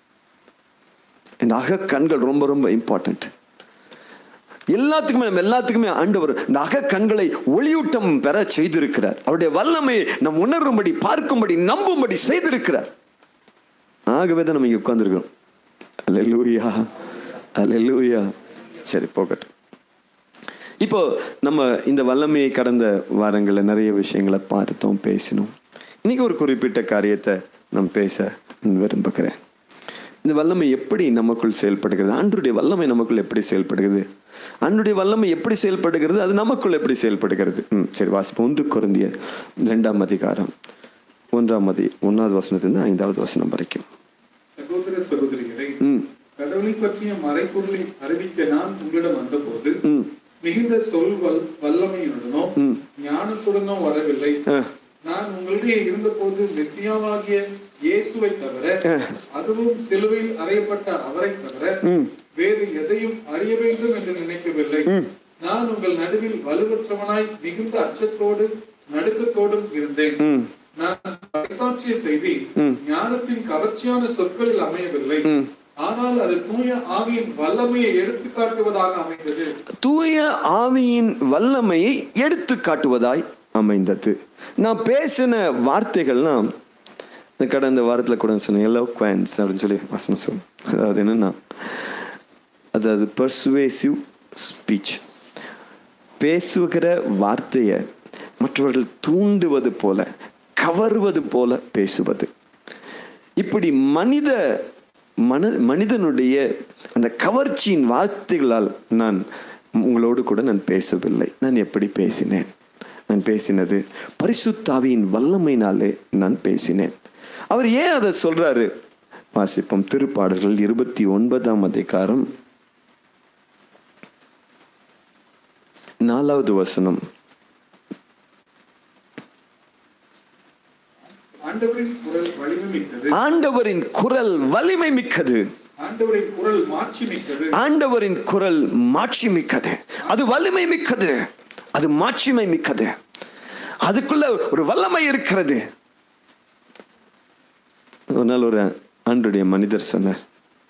இந்த அக கண்கள் ரொம்ப ரொம்ப இம்பார்ட்டன்ட் எல்லாத்துக்குமே நம்ம எல்லாத்துக்குமே ஆண்டவர் இந்த அக கண்களை ஒளியூட்டம் பெற செய்திருக்கிறார் அவருடைய வல்லமையை நம் உணரும்படி பார்க்கும்படி நம்பும்படி செய்திருக்கிறார் ஆகவே தான் நம்ம இங்கே உட்காந்துருக்கிறோம் அல்லேலூயா அல்லேலூயா சரி போகட்டும் இப்போ நம்ம இந்த வல்லமையை கடந்த வாரங்களில் நிறைய விஷயங்களை பார்த்தோம் பேசினோம் இன்னைக்கு ஒரு குறிப்பிட்ட காரியத்தை நான் பேச விரும்புகிறேன் இந்த வல்லமை எப்படி நமக்குள் செயல்படுகிறது ஆண்டுடைய வல்லமை நமக்குள் எப்படி செயல்படுகிறது ஆண்டுடைய வல்லமை எப்படி செயல்படுகிறது அது நமக்குள் எப்படி செயல்படுகிறது ம் சரி வாசிப்போம் ஒன்று குருந்திய ரெண்டாம் அதிகாரம் ஒன்றாம் அதி ஒன்றாவது வசனத்திலிருந்து ஐந்தாவது வசனம் வரைக்கும் சகோதர சகோதரிகளை ம் கடவுளை பற்றிய மறைப்பொருளை அறிவிக்க நான் உங்களிடம் வந்தபோது ம் மிகுந்த சொல் வல் வல்லமையுடனோ ம். ஞானத்துடனோ வரவில்லை ஆ நான் உங்களிடையே இருந்தபோது மெஸ்ஸியாவாகிய இயேசுவை தவிர அதுவும் சிலுவையில் அறையப்பட்ட அவரை தவிர ம் வேறு எதையும் அறிய வேண்டும் என்று நினைக்கவில்லை நான் உங்கள் நடுவில் வலுவற்றவனாய் மிகுந்த அச்சத்தோடு நடுக்கத்தோடும் இருந்தேன் ம் நான் பறைசாற்றிய செய்தி ஞானத்தின் கவர்ச்சியான சொற்களில் அமையவில்லை ஆனால் அது தூய ஆவியின் வல்லமையை எடுத்து காட்டுவதாக அமைந்தது தூய ஆவியின் வல்லமையை எடுத்து காட்டுவதாய் அமைந்தது நான் பேசின வார்த்தைகள்லாம் இந்த கடந்த வாரத்தில் கூட சொன்னேன் எல்லோ குவான்ஸ் அப்படின்னு சொல்லி வசனம் சொன்னேன் அதாவது என்னன்னா அதாவது பர்சுவேசிவ் ஸ்பீச் பேசுகிற வார்த்தையை மற்றவர்கள் தூண்டுவது போல கவருவது போல பேசுவது இப்படி மனித மன மனிதனுடைய அந்த கவர்ச்சியின் வார்த்தைகளால் நான் உங்களோடு கூட நான் பேசவில்லை நான் எப்படி பேசினேன் நான் பேசினது பரிசுத்தாவியின் வல்லமையினாலே நான் பேசினேன் அவர் ஏன் அதை சொல்றாரு வாசிப்போம் திருப்பாடல்கள் இருபத்தி ஒன்பதாம் அதிகாரம் நாலாவது வசனம் ஆண்டவரின் குரல் வலிமை மிக்கது ஆண்டவரின் குரல் வலிமை மிக்கது ஆண்டவரின் குரல் மாட்சி மிக்கது ஆண்டவரின் குரல் மாட்சி மிக்கது அது வலிமை மிக்கது அது மாட்சிமை மிக்கது அதுக்குள்ள ஒரு வல்லமை இருக்கிறது ஒரு நாள் ஒரு ஆண்டுடைய மனிதர் சொன்னார்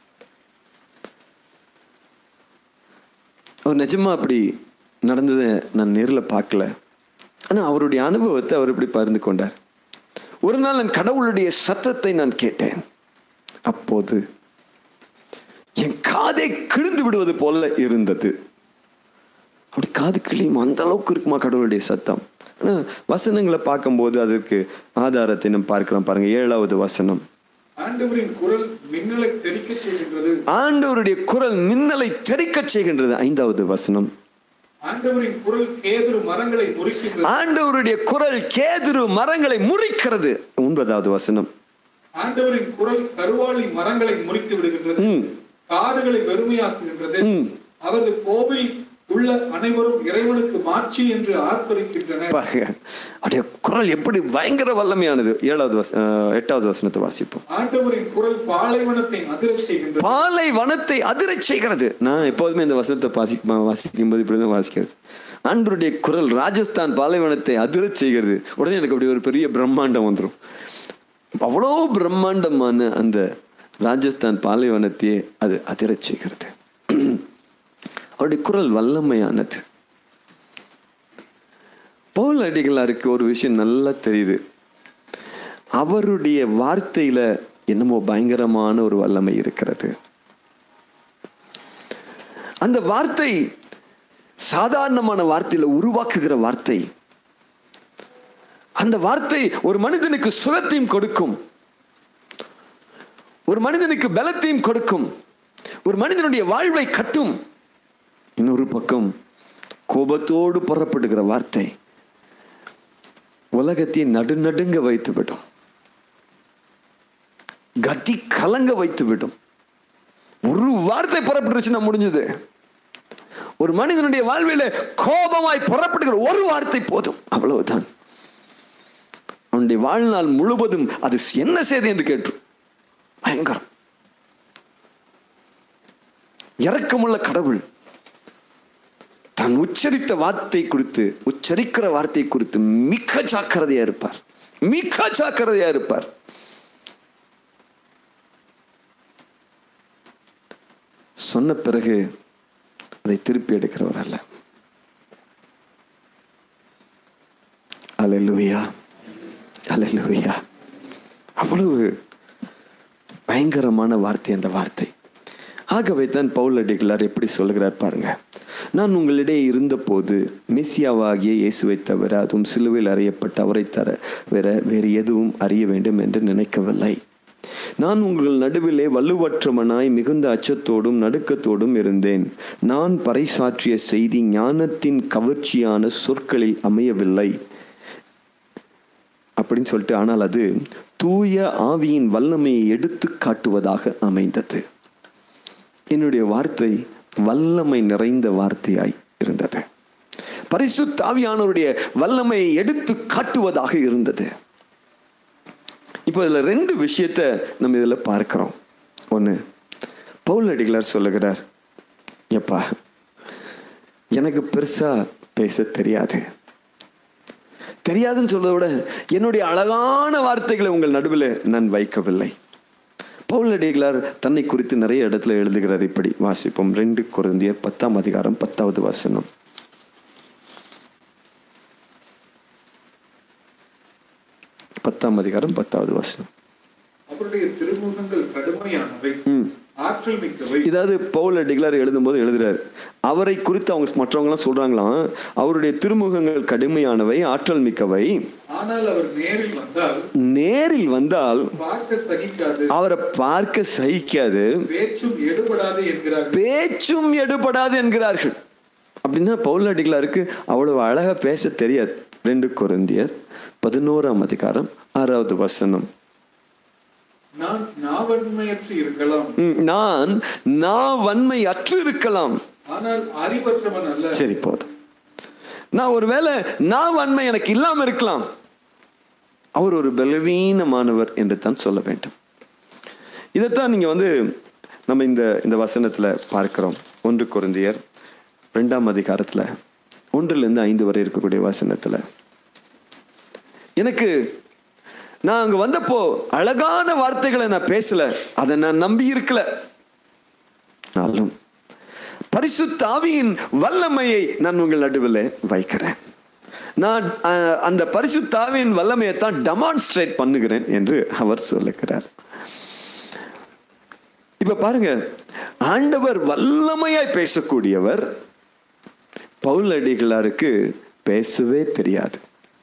அவர் நிஜமா அப்படி நடந்ததை நான் நேரில் பார்க்கல ஆனால் அவருடைய அனுபவத்தை அவர் இப்படி பகிர்ந்து கொண்டார் ஒரு நாள் நான் கடவுளுடைய சத்தத்தை நான் கேட்டேன் அப்போது என் காதை கிழிந்து விடுவது போல இருந்தது அப்படி காது கிளியும் அந்த அளவுக்கு இருக்குமா கடவுளுடைய சத்தம் ஆனால் வசனங்களை பார்க்கும்போது அதற்கு ஆதாரத்தை நம்ம பார்க்கலாம் பாருங்க ஏழாவது வசனம் ஆண்டவரின் குரல் மின்னலை தெறிக்கச் செய்கின்றது ஆண்டவருடைய குரல் மின்னலை தெறிக்கச் செய்கின்றது ஐந்தாவது வசனம் ஆண்டவரின் குரல் கேதுரு மரங்களை முறிக்கின்றது ஆண்டவருடைய குரல் கேதுரு மரங்களை முறிக்கிறது ஒன்பதாவது வசனம் ஆண்டவரின் குரல் கருவாளி மரங்களை முறித்து விடுகின்றது ம். காடுகளை வெறுமையாக்குகின்றது ம். அவரது கோவில் உள்ள அனைவரும் இறைவனுக்கு மாட்சி என்று ஆர்ப்பரிக்கின்றனர் பாருங்க அப்படியே குரல் எப்படி பயங்கர வல்லமையானது ஏழாவது வச அஹ், எட்டாவது வசனத்தை வாசிப்போம் ஆண்டவரின் குரல் பாலைவனத்தை அதிரச் செய்கின்றது பாலை வனத்தை அதிரச் செய்கிறது நான் எப்போதுமே இந்த வசனத்தை வாசி வாசிக்கும் போது இப்படிதான் வாசிக்கிறது ஆண்டருடைய குரல் ராஜஸ்தான் பாலைவனத்தை அதிரச் செய்கிறது உடனே எனக்கு அப்படி ஒரு பெரிய பிரம்மாண்டம் வந்துடும் அவ்வளோ பிரம்மாண்டமான அந்த ராஜஸ்தான் பாலைவனத்தையே அது அதிரச் செய்கிறது அவருடைய குரல் வல்லமையானது பவுல் அடிகளாருக்கு ஒரு விஷயம் நல்லா தெரியுது அவருடைய வார்த்தையில என்னமோ பயங்கரமான ஒரு வல்லமை இருக்கிறது அந்த வார்த்தை சாதாரணமான வார்த்தையில உருவாக்குகிற வார்த்தை அந்த வார்த்தை ஒரு மனிதனுக்கு சுகத்தையும் கொடுக்கும் ஒரு மனிதனுக்கு பலத்தையும் கொடுக்கும் ஒரு மனிதனுடைய வாழ்வை கட்டும் இன்னொரு பக்கம் கோபத்தோடு புறப்படுகிற வார்த்தை உலகத்தை நடுநடுங்க வைத்துவிடும் கத்தி கலங்க வைத்துவிடும் ஒரு வார்த்தை புறப்பட்டுருச்சுன்னா முடிஞ்சது ஒரு மனிதனுடைய வாழ்வில கோபமாய் புறப்படுகிற ஒரு வார்த்தை போதும் அவ்வளவுதான் அவனுடைய வாழ்நாள் முழுவதும் அது என்ன செய்து என்று கேட்டு பயங்கரம் இரக்கமுள்ள கடவுள் தான் உச்சரித்த வார்த்தை குறித்து உச்சரிக்கிற வார்த்தை குறித்து மிக ஜாக்கிரதையா இருப்பார் மிக ஜாக்கிரதையா இருப்பார் சொன்ன பிறகு அதை திருப்பி எடுக்கிறவர் அல்ல அலலுயா அலலுயா அவ்வளவு பயங்கரமான வார்த்தை அந்த வார்த்தை ஆகவே தான் பவுல் அடிகளார் எப்படி சொல்கிறார் பாருங்க நான் உங்களிடையே இருந்தபோது மெசியாவாகிய இயேசுவை தவிர அதுவும் சிலுவையில் அறியப்பட்ட அவரை தர வேற வேறு எதுவும் அறிய வேண்டும் என்று நினைக்கவில்லை நான் உங்கள் நடுவிலே வலுவற்றவனாய் மிகுந்த அச்சத்தோடும் நடுக்கத்தோடும் இருந்தேன் நான் பறைசாற்றிய செய்தி ஞானத்தின் கவர்ச்சியான சொற்களில் அமையவில்லை அப்படின்னு சொல்லிட்டு ஆனால் அது தூய ஆவியின் வல்லமையை எடுத்து காட்டுவதாக அமைந்தது என்னுடைய வார்த்தை வல்லமை நிறைந்த வார்த்தையாய் இருந்தது பரிசுத்த ஆவியானவருடைய வல்லமையை எடுத்து காட்டுவதாக இருந்தது இப்போ இதில் ரெண்டு விஷயத்தை நம்ம இதில் பார்க்கிறோம் ஒன்று பவுல் அடிகளார் சொல்லுகிறார் எப்பா எனக்கு பெருசாக பேச தெரியாது தெரியாதுன்னு சொல்றதை விட என்னுடைய அழகான வார்த்தைகளை உங்கள் நடுவில் நான் வைக்கவில்லை பவுல் அடிகளார் தன்னை குறித்து நிறைய இடத்துல எழுதுகிறார் இப்படி வாசிப்போம் ரெண்டு குருந்தியர் பத்தாம் அதிகாரம் பத்தாவது வசனம் பத்தாம் அதிகாரம் பத்தாவது வசனம் அவருடைய திருமுகங்கள் கடுமையானவை ஆற்றல் மிக்கவை இதாவது பவுல் அடிகளார் எழுதும்போது எழுதுறாரு அவரை குறித்து அவங்க மற்றவங்களாம் சொல்றாங்களாம் அவருடைய திருமுகங்கள் கடுமையானவை ஆற்றல் மிக்கவை ஆனால் அவர் நேரில் வந்தால் நேரில் வந்தால் பார்க்க சகிக்காது அவரை பார்க்க சகிக்காது பேச்சும் எடுபடாது என்கிறார் பேச்சும் எடுபடாது என்கிறார்கள் அப்படின்னா பவுல் அடிகளாருக்கு அவ்வளவு அழகா பேச தெரியாது ரெண்டு கொரிந்தியர் பதினோராம் அதிகாரம் ஆறாவது வசனம் நான் நாவன்மையற்று இருக்கலாம் ம், நான் நான் வன்மை அற்று இருக்கலாம் ஆனால் அறிவற்றவன் அல்ல சரி போதும் நான் ஒருவேளை நான் வன்மை எனக்கு இல்லாம இருக்கலாம் அவர் ஒரு பலவீனமானவர் என்று தான் சொல்ல வேண்டும் இதைத்தான் நீங்க வந்து நம்ம இந்த இந்த வசனத்துல பார்க்கிறோம் ஒன்று குருந்தியர் ரெண்டாம் அதிகாரத்துல ஒன்றிலிருந்து ஐந்து வரை இருக்கக்கூடிய வசனத்துல எனக்கு நான் அங்க வந்தப்போ அழகான வார்த்தைகளை நான் பேசல அதை நான் நம்பி இருக்கல நாளும் பரிசுத்த ஆவியின் வல்லமையை நான் உங்கள் நடுவில் வைக்கிறேன் நான் அஹ், அந்த பரிசுத்த ஆவியின் வல்லமையை தான் டெமான்ஸ்ட்ரேட் பண்ணுகிறேன் என்று அவர் சொல்லுகிறார் இப்ப பாருங்க ஆண்டவர் வல்லமையாய் பேசக்கூடியவர் பவுல் அடிகளாருக்கு பேசவே தெரியாது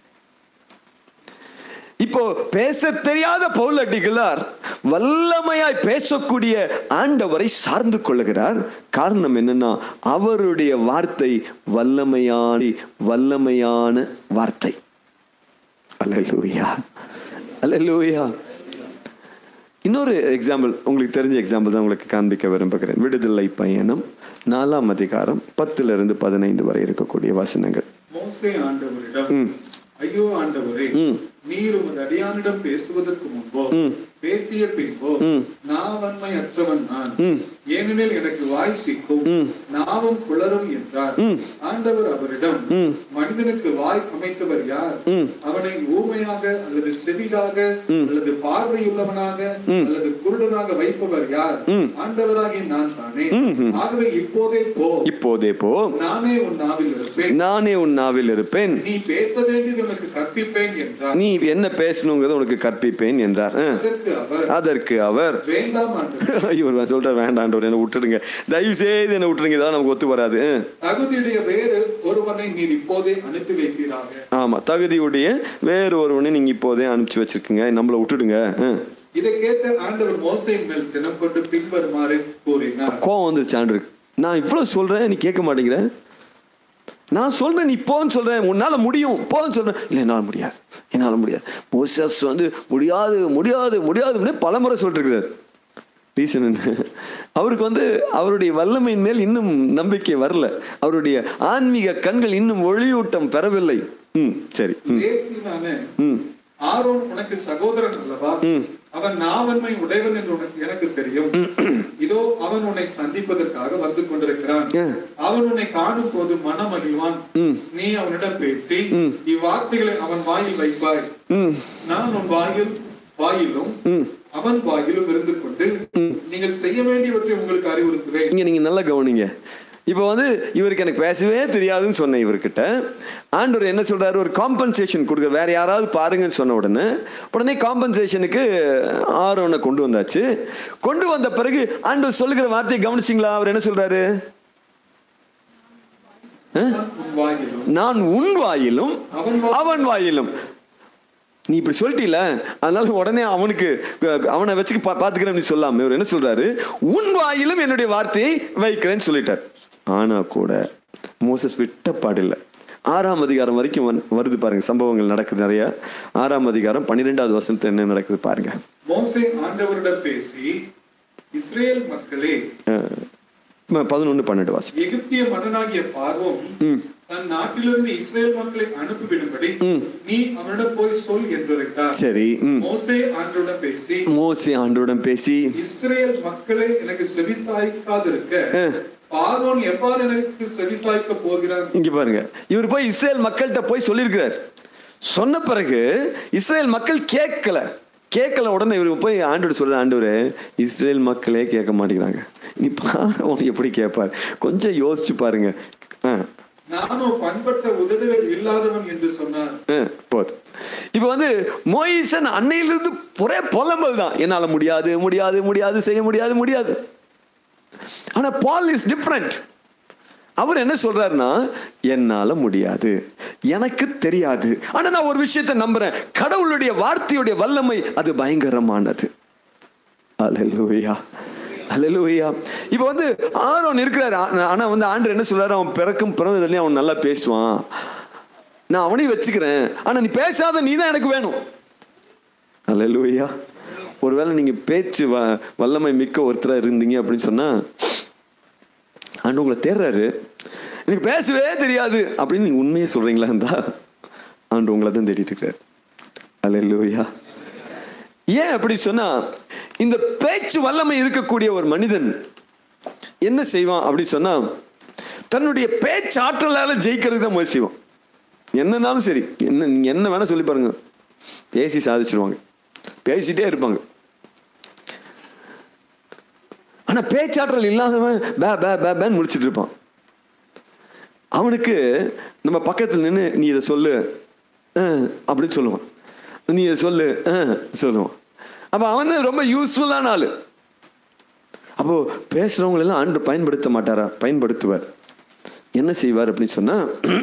இப்போ பேச தெரியாத பவுல் அடிகளார் வல்லமையாய் பேசக்கூடிய ஆண்டவரை சார்ந்து கொள்ளுகிறார் காரணம் என்னன்னா அவருடைய வார்த்தை வல்லமையான வல்லமையான வார்த்தை அல்லேலூயா அல்லேலூயா இன்னொரு எக்ஸாம்பிள் உங்களுக்கு தெரிஞ்ச எக்ஸாம்பிள் தான் உங்களுக்கு காண்பிக்க விரும்புகிறேன் விடுதலை பயணம் நாலாம் அதிகாரம் பத்துல இருந்து பதினைந்து வரை இருக்கக்கூடிய வசனங்கள் மோசே ஆண்டவரிடம் ஐயோ ஆண்டவரே நீர் உமது அடியானிடம் பேசுவதற்கு முன்போ பேசிய பின்போ நான் வன்மை அற்றவன் நான் ஏனெனில் எனக்கு வாய் திக்கும் நாவும் குளரும் என்றார் ஆண்டவர் அவரிடம் மனிதனுக்கு வாய் அமைத்தவர் யார் அவனை ஊமையாக அல்லது செவிலாக அல்லது பார்வையுள்ளவனாக அல்லது குருடனாக வைப்பவர் யார் ஆண்டவராகிய நான் தானே ஆகவே இப்போதே போ இப்போதே போ நானே உன் நாவில் இருப்பேன் நானே உன் நாவில் இருப்பேன் நீ பேச வேண்டியது உனக்கு கற்பிப்பேன் என்றார் நீ என்ன பேசணுங்கிறத உனக்கு கற்பிப்பேன் என்றார் ஆ. அதற்கு அவர் அதற்கு அவர் வேண்டாம் ஆண்டவர் இவர் சொல்ற வேண்டாண்டவர் என்ன விட்டுடுங்க தயவு செய்து என்ன விட்டுருங்க இதெல்லாம் நமக்கு ஒத்து வராது ஆ. தகுதியுடைய வேறு ஒருவனை நீர் இப்போதே அனுப்பி வைப்பீராக ஆமா தகுதியுடைய வேறு ஒருவனை நீங்க இப்போதே அனுப்பிச்சு வச்சிருக்கீங்க நம்மளை விட்டுடுங்க ஆ. இதை கேட்ட ஆண்டவர் மோசையின் மேல் சினம் கொண்டு பின்வருமாறு கூறினார் கோவம் வந்துருச்சான் இருக்கு நான் இவ்வளவு சொல்றேன் நீ கேட்க மாட்டேங்கிற நான் சொல்றேன் நீ போன்னு சொல்றேன் உன்னால முடியும் போன்னு சொல்றேன் இல்லை என்னால முடியாது என்னால முடியாது மோசஸ் வந்து முடியாது முடியாது முடியாது பல முறை சொல்லிருக்கிறார் ரீசன் என்ன அவருக்கு வந்து அவருடைய வல்லமையின் மேல் இன்னும் நம்பிக்கை வரல அவருடைய ஆன்மீக கண்கள் இன்னும் ஒளியூட்டம் பெறவில்லை ம் சரி ம் லேவியனான ம் ஆரோன் உனக்கு சகோதரன் அல்லவா அவன் நாவன்மை உடையவன் என்று உனக்கு எனக்கு தெரியும் இதோ அவன் உன்னை சந்திப்பதற்காக வந்து கொண்டிருக்கிறான் ம். அவன் உன்னை காணும் போது மனம் மகிழ்வான் நீ அவனிடம் பேசி இவ்வார்த்தைகளை அவன் வாயில் வைப்பாய் ம் நான் உன் வாயில் வாயிலும் அவன் வாயிலும் இருந்து கொண்டு நீங்கள் செய்ய வேண்டியவற்றை உங்களுக்கு அறிவுறுத்துவேன் இங்க நீங்க நல்லா கவனிங்க இப்போ வந்து இவருக்கு எனக்கு பேசவே தெரியாதுன்னு சொன்னேன் இவர்கிட்ட ஆண்டவர் என்ன சொல்றாரு ஒரு காம்பன்சேஷன் கொடுக்க வேற யாராவது பாருங்கன்னு சொன்ன உடனே உடனே காம்பன்சேஷனுக்கு ஆரோனை கொண்டு வந்தாச்சு கொண்டு வந்த பிறகு ஆண்டவர் சொல்லுகிற வார்த்தையை கவனிச்சிங்களா அவர் என்ன சொல்றாரு நான் உன் வாயிலும் நான் உன் வாயிலும் அவன் வா- அவன் வாயிலும் நீ இப்படி சொல்லிட்டீல அதனால உடனே அவனுக்கு அஹ், அவனை வச்சுக்க பா பார்த்துக்கிறேன்னு சொல்லாம இவர் என்ன சொல்றாரு உன் வாயிலும் என்னுடைய வார்த்தையை வைக்கிறேன்னு சொல்லிட்டார் ஆனா கூட மோசஸ் விட்ட பாடில்லை ஆறாம் அதிகாரம் வரைக்கும் வந்து- வருது பாருங்க சம்பவங்கள் நடக்குது நிறைய ஆறாம் அதிகாரம் பன்னிரெண்டாவது வருஷத்துல என்ன நடக்குது பாருங்க மோசே ஆண்டவரிடம் பேசி இஸ்ரேல் மக்களே பதினொன்று பன்னெண்டு வாசி எகிப்திய மன்னனாகிய பார்வோம் தன் நாட்டிலிருந்து இஸ்ரேல் மக்களை அனுப்பிவிடும்படி நீ அவனிடம் போய் சொல் என்றுரைத்தார் சரி ம். மோசே ஆண்டவரிடம் பேசி மோசே ஆண்டோடம் பேசி இஸ்ரேல் மக்களை எனக்கு செவிசாய்க்காதிருக்க பார்வோன் எவ்வாறு எனக்கு செவிசாய்க்க போகிறான் இங்க பாருங்க இவர் போய் இஸ்ரேல் மக்கள்கிட்ட போய் சொல்லியிருக்கிறார் சொன்ன பிறகு இஸ்ரேல் மக்கள் கேட்கல கேட்கல உடனே இவர் போய் ஆண்டவர் சொல்ற ஆண்டவர் இஸ்ரேல் மக்களே கேட்க மாட்டேங்கிறாங்க நீ பாரு அவன் எப்படி கேட்பார் கொஞ்சம் யோசிச்சு பாருங்க ஆ, நானும் பண்பற்ற உதடுகள் இல்லாதவன் என்று சொன்னார் ஆ, போதும் இப்போ வந்து மோயிசன் அன்னையிலிருந்து ஒரே புலம்பல் தான் என்னால முடியாது முடியாது முடியாது செய்ய முடியாது முடியாது ஆனா பால் இஸ் டிஃப்ரெண்ட் அவர் என்ன சொல்றாருன்னா என்னால முடியாது எனக்கு தெரியாது ஆனா நான் ஒரு விஷயத்தை நம்புறேன் கடவுளுடைய வார்த்தையுடைய வல்லமை அது பயங்கரமானது அல்லேலூயா அல்லேலூயா இப்போ வந்து ஆரோன் இருக்கிறாரு ஆ- ஆனா வந்து ஆண்டர் என்ன சொல்றாரு அவன் பிறக்கும் பிறந்ததுலேயும் அவன் நல்லா பேசுவான் நான் அவனையும் வச்சுக்கிறேன் ஆனா நீ பேசாத நீ தான் எனக்கு வேணும் அல்லேலூயா ஒருவேளை நீங்க பேச்சு வ வல்லமை மிக்க ஒருத்தரா இருந்தீங்க அப்படின்னு சொன்னா ஆண்டு உங்களை தேடுறாரு எனக்கு பேசவே தெரியாது அப்படின்னு நீங்க உண்மையை சொல்றீங்களா இருந்தா ஆண்டு உங்களை தான் தேடிட்டு இருக்காரு அல்லேலூயா ஏன் அப்படி சொன்னா இந்த பேச்சு வல்லமை இருக்கக்கூடிய ஒரு மனிதன் என்ன செய்வான் அப்படி சொன்னா தன்னுடைய பேச்சு ஆற்றலால ஜெயிக்கிறதுக்கு தான் முயற்சி செய்வான் என்னன்னாலும் சரி என்ன நீங்க என்ன வேணா சொல்லி பாருங்க பேசி சாதிச்சிருவாங்க பேசிட்டே இருப்பாங்க ஆனா பேச்சாற்றல் இல்லாதவன் பே பே பே பேன்னு முடிச்சிட்டு இருப்பான் அவனுக்கு நம்ம பக்கத்தில் நின்று நீ இதை சொல்லு அஹ், அப்படின்னு சொல்லுவான் நீ இதை சொல்லு அஹ், சொல்லுவான் அப்போ அவன் தான் ரொம்ப யூஸ்ஃபுல்லான ஆள் அப்போ பேசுறவங்களெல்லாம் ஆண்டு பயன்படுத்த மாட்டாரா பயன்படுத்துவார் என்ன செய்வார் அப்படின்னு சொன்னா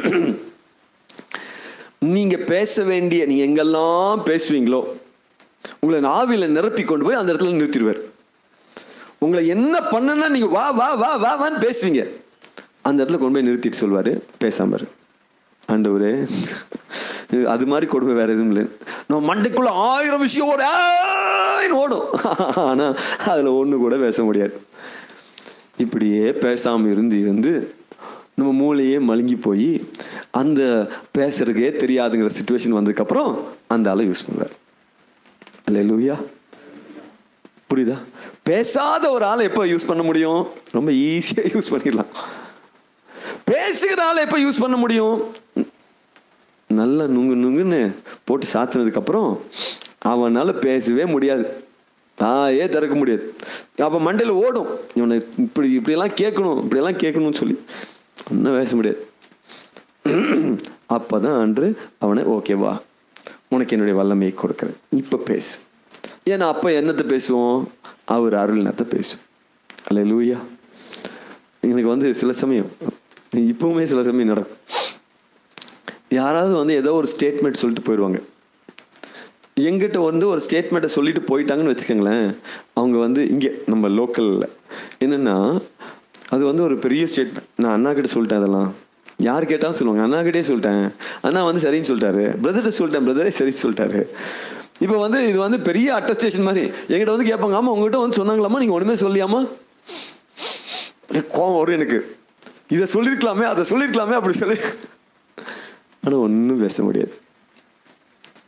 நீங்க பேச வேண்டிய நீங்க எங்கெல்லாம் பேசுவீங்களோ உங்களை நாவில நிரப்பி கொண்டு போய் அந்த இடத்துல நிறுத்திடுவார் உங்களை என்ன பண்ணனா நீங்க வா வா வா வா வான்னு பேசுவீங்க அந்த இடத்துல கொண்டு போய் நிறுத்திட்டு சொல்வாரு பேசாம இரு ஆண்டவரே இது அது மாதிரி கொடுமை வேற எதுவும் இல்லை நம்ம மண்டைக்குள்ள ஆயிரம் விஷயம் ஓட ஆயின்னு ஓடும் ஆனா அதுல ஒண்ணு கூட பேச முடியாது இப்படியே பேசாம இருந்து இருந்து நம்ம மூளையே மழுங்கி போய் அந்த பேசுறதுக்கே தெரியாதுங்கிற சுச்சுவேஷன் வந்ததுக்கப்புறம் அந்த ஆளை யூஸ் பண்ணுவார் அல்ல புரியுதா பேசாத ஒரு ஆளை எப்போ யூஸ் பண்ண முடியும் ரொம்ப ஈஸியாக யூஸ் பண்ணிடலாம் பேசுகிற ஆளை எப்போ யூஸ் பண்ண முடியும் நல்லா நுங்கு நுங்குன்னு போட்டு சாத்தினதுக்கு அப்புறம் அவனால பேசவே முடியாது தாயே திறக்க முடியாது அப்போ மண்டையில் ஓடும் இவனை இப்படி இப்படியெல்லாம் கேட்கணும் இப்படியெல்லாம் கேட்கணும்னு சொல்லி ஒன்றும் பேச முடியாது அப்பதான் அன்று அவனை ஓகேவா உனக்கு என்னுடைய வல்லமையை கொடுக்குறேன் இப்போ பேசு ஏன்னா அப்போ என்னத்தை பேசுவோம் அவர் அருள்னத்தை பேசும் அல்ல லூயா எனக்கு வந்து சில சமயம் இப்பவுமே சில சமயம் நடக்கும் யாராவது வந்து ஏதோ ஒரு ஸ்டேட்மெண்ட் சொல்லிட்டு போயிடுவாங்க எங்கிட்ட வந்து ஒரு ஸ்டேட்மெண்ட்டை சொல்லிட்டு போயிட்டாங்கன்னு வச்சுக்கோங்களேன் அவங்க வந்து இங்கே நம்ம லோக்கலில் என்னென்னா அது வந்து ஒரு பெரிய ஸ்டேட்மெண்ட் நான் அண்ணா கிட்ட சொல்லிட்டேன் அதெல்லாம் யார் கேட்டாலும் சொல்லுவாங்க அண்ணா கிட்டே சொல்லிட்டேன் அண்ணா வந்து சரின்னு சொல்லிட்டாரு பிரதர்கிட்ட சொல்லிட்டேன் பிரதரே சரி சொல்லிட்டாரு இப்போ வந்து இது வந்து பெரிய அட்டஸ்டேஷன் மாதிரி என்கிட்ட வந்து கேட்பாங்க ஆமாம் உங்ககிட்ட வந்து சொன்னாங்களாமா நீங்கள் ஒன்றுமே சொல்லியாமா அப்படியே கோவம் வரும் எனக்கு இதை சொல்லியிருக்கலாமே அதை சொல்லியிருக்கலாமே அப்படி சொல்லி ஆனால் ஒன்றும் பேச முடியாது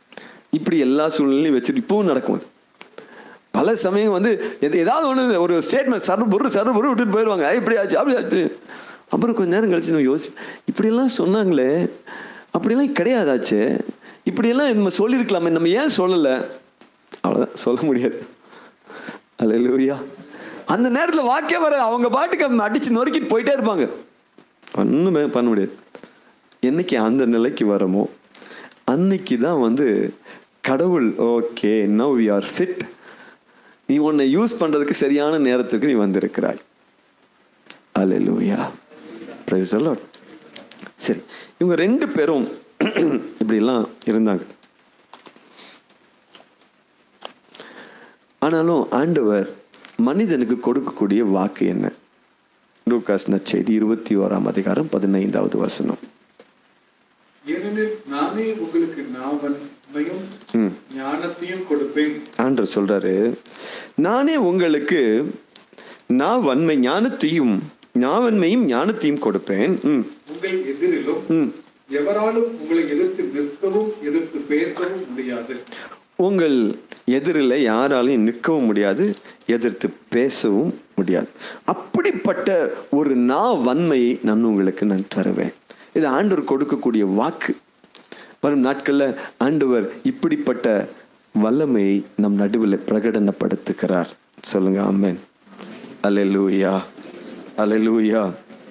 இப்படி எல்லா சூழ்நிலையும் வச்சுட்டு இப்பவும் நடக்கும் அது பல சமயம் வந்து எது- ஏதாவது ஒன்று ஒரு ஸ்டேட்மெண்ட் சரு பொரு சரு பொரு விட்டுட்டு போயிடுவாங்க "ஐய், இப்படி ஆச்சு அப்படி ஆச்சு அப்புறம் கொஞ்ச நேரம் கழிச்சு நம்ம யோசி இப்படியெல்லாம் சொன்னாங்களே அப்படியெல்லாம் கிடையாதாச்சே இப்படியெல்லாம் நம்ம சொல்லியிருக்கலாமே நம்ம ஏன் சொல்லலை அவ்வளோதான் சொல்ல முடியாது அல்லேலூயா அந்த நேரத்தில் வாக்கியம் வர அவங்க பாட்டுக்கு அவங்க அடிச்சு நொறுக்கிட்டு போயிட்டே இருப்பாங்க ஒன்றுமே பண்ண முடியாது என்னைக்கு அந்த நிலைக்கு வரமோ அன்னைக்கு தான் வந்து கடவுள் okay now we are fit நீ உன்னை யூஸ் பண்ணுறதுக்கு சரியான நேரத்துக்கு நீ வந்திருக்கிறாய் அல்லேலூயா பிரைஸ் லார்ட் சரி இவங்க ரெண்டு பேரும் இப்படிலாம் இருந்தாங்க ஆனாலும் ஆண்டவர் மனிதனுக்கு கொடுக்கக்கூடிய வாக்கு என்ன லூகாஸ் நற்செய்தி இருபத்தி ஓராம் அதிகாரம் பதினைந்தாவது வசனம் ஏனெனில் நானே உங்களுக்கு நாவன்மையும் ஞானத்தையும் கொடுப்பேன் ஆண்டவர் சொல்றாரு நானே உங்களுக்கு நான் வன்மை ஞானத்தையும் ஞாவன்மையும் ஞானத்தையும் கொடுப்பேன் ம், உங்கள் எதிரிலும் ம். எவராலும் உங்களை எதிர்த்து நிற்கவும் எதிர்த்து பேசவும் முடியாது உங்கள் எதிரில் யாராலையும் நிற்கவும் முடியாது எதிர்த்து பேசவும் முடியாது அப்படிப்பட்ட ஒரு நா வன்மையை நான் உங்களுக்கு நான் தருவேன் இது ஆண்டவர் கொடுக்கக்கூடிய வாக்கு வரும் நாட்களில் ஆண்டவர் இப்படிப்பட்ட வல்லமையை நம் நடுவில் பிரகடனப்படுத்துகிறார் சொல்லுங்க ஆமென் அல்லேலூயா அல்லேலூயா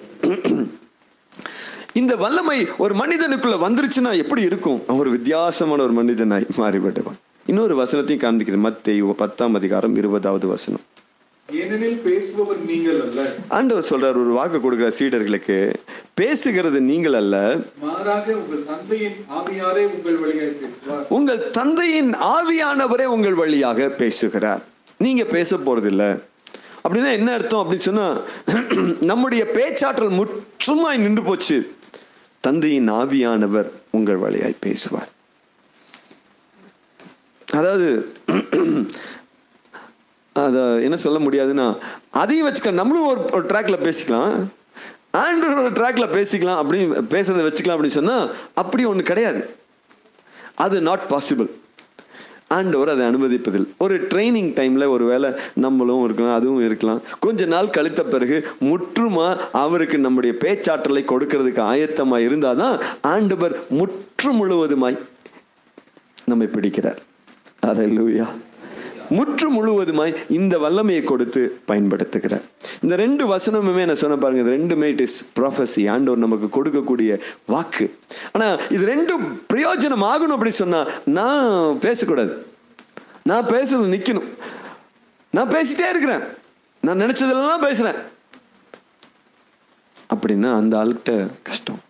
இந்த வல்லமை ஒரு மனிதனுக்குள்ள வந்துருச்சுன்னா எப்படி இருக்கும் அவன் ஒரு வித்தியாசமான ஒரு மனிதனாய் மாறிவிடுவான் இன்னொரு வசனத்தையும் காண்பிக்கிறேன் மத்தேயு பத்தாம் அதிகாரம் இருபதாவது வசனம் ஏனெனில் பேசுபவர் நீங்கள் அல்ல ஆண்டவர் சொல்றார் ஒரு வாக்கு கொடுக்கிற சீடர்களுக்கு பேசுகிறது நீங்கள் அல்ல மாறாக உங்கள் தந்தையின் ஆவியாரே உங்கள் வழியாய் பேசுவார் உங்கள் தந்தையின் ஆவியானவரே உங்கள் வழியாக பேசுகிறார் நீங்க பேச போறதில்ல அப்படின்னா என்ன அர்த்தம் அப்படின்னு சொன்னா நம்முடைய பேச்சாற்றல் முற்றுமாய் நின்று போச்சு தந்தையின் ஆவியானவர் உங்கள் வழியாய் பேசுவார் அதாவது அதை என்ன சொல்ல முடியாதுன்னா அதையும் வச்சுக்கலாம் நம்மளும் ஒரு ஒரு ட்ராக்ல பேசிக்கலாம் ஆண்ட்ரூ ஒரு ட்ராக்ல பேசிக்கலாம் அப்படி பேசுறதை வச்சுக்கலாம் அப்படின்னு சொன்னா அப்படி ஒன்று கிடையாது அது நாட் பாசிபிள் ஆண்டவர் அதை அனுமதிப்பதில் ஒரு ட்ரைனிங் டைமில் ஒரு வேளை நம்மளும் இருக்கலாம் அதுவும் இருக்கலாம் கொஞ்ச நாள் கழித்த பிறகு முற்றுமா அவருக்கு நம்முடைய பேச்சாற்றலை கொடுக்கறதுக்கு ஆயத்தமாக இருந்தால் தான் ஆண்டவர் முற்று முழுவதுமாய் நம்மை பிடிக்கிறார் அல்லேலூயா முற்று முழுவதுமாய் இந்த வல்லமையை கொடுத்து பயன்படுத்துகிறார் இந்த ரெண்டு வசனமுமே நான் சொன்ன பாருங்க இது ரெண்டுமே இட் இஸ் ப்ராஃபஸி ஆண்டவர் நமக்கு கொடுக்கக்கூடிய வாக்கு ஆனா இது ரெண்டும் பிரயோஜனம் ஆகணும் அப்படி சொன்னா நான் பேசக்கூடாது நான் பேசுறது நிக்கணும் நான் பேசிட்டே இருக்கிறேன் நான் நினைச்சதெல்லாம் பேசுறேன் அப்படின்னா அந்த ஆள்கிட்ட கஷ்டம்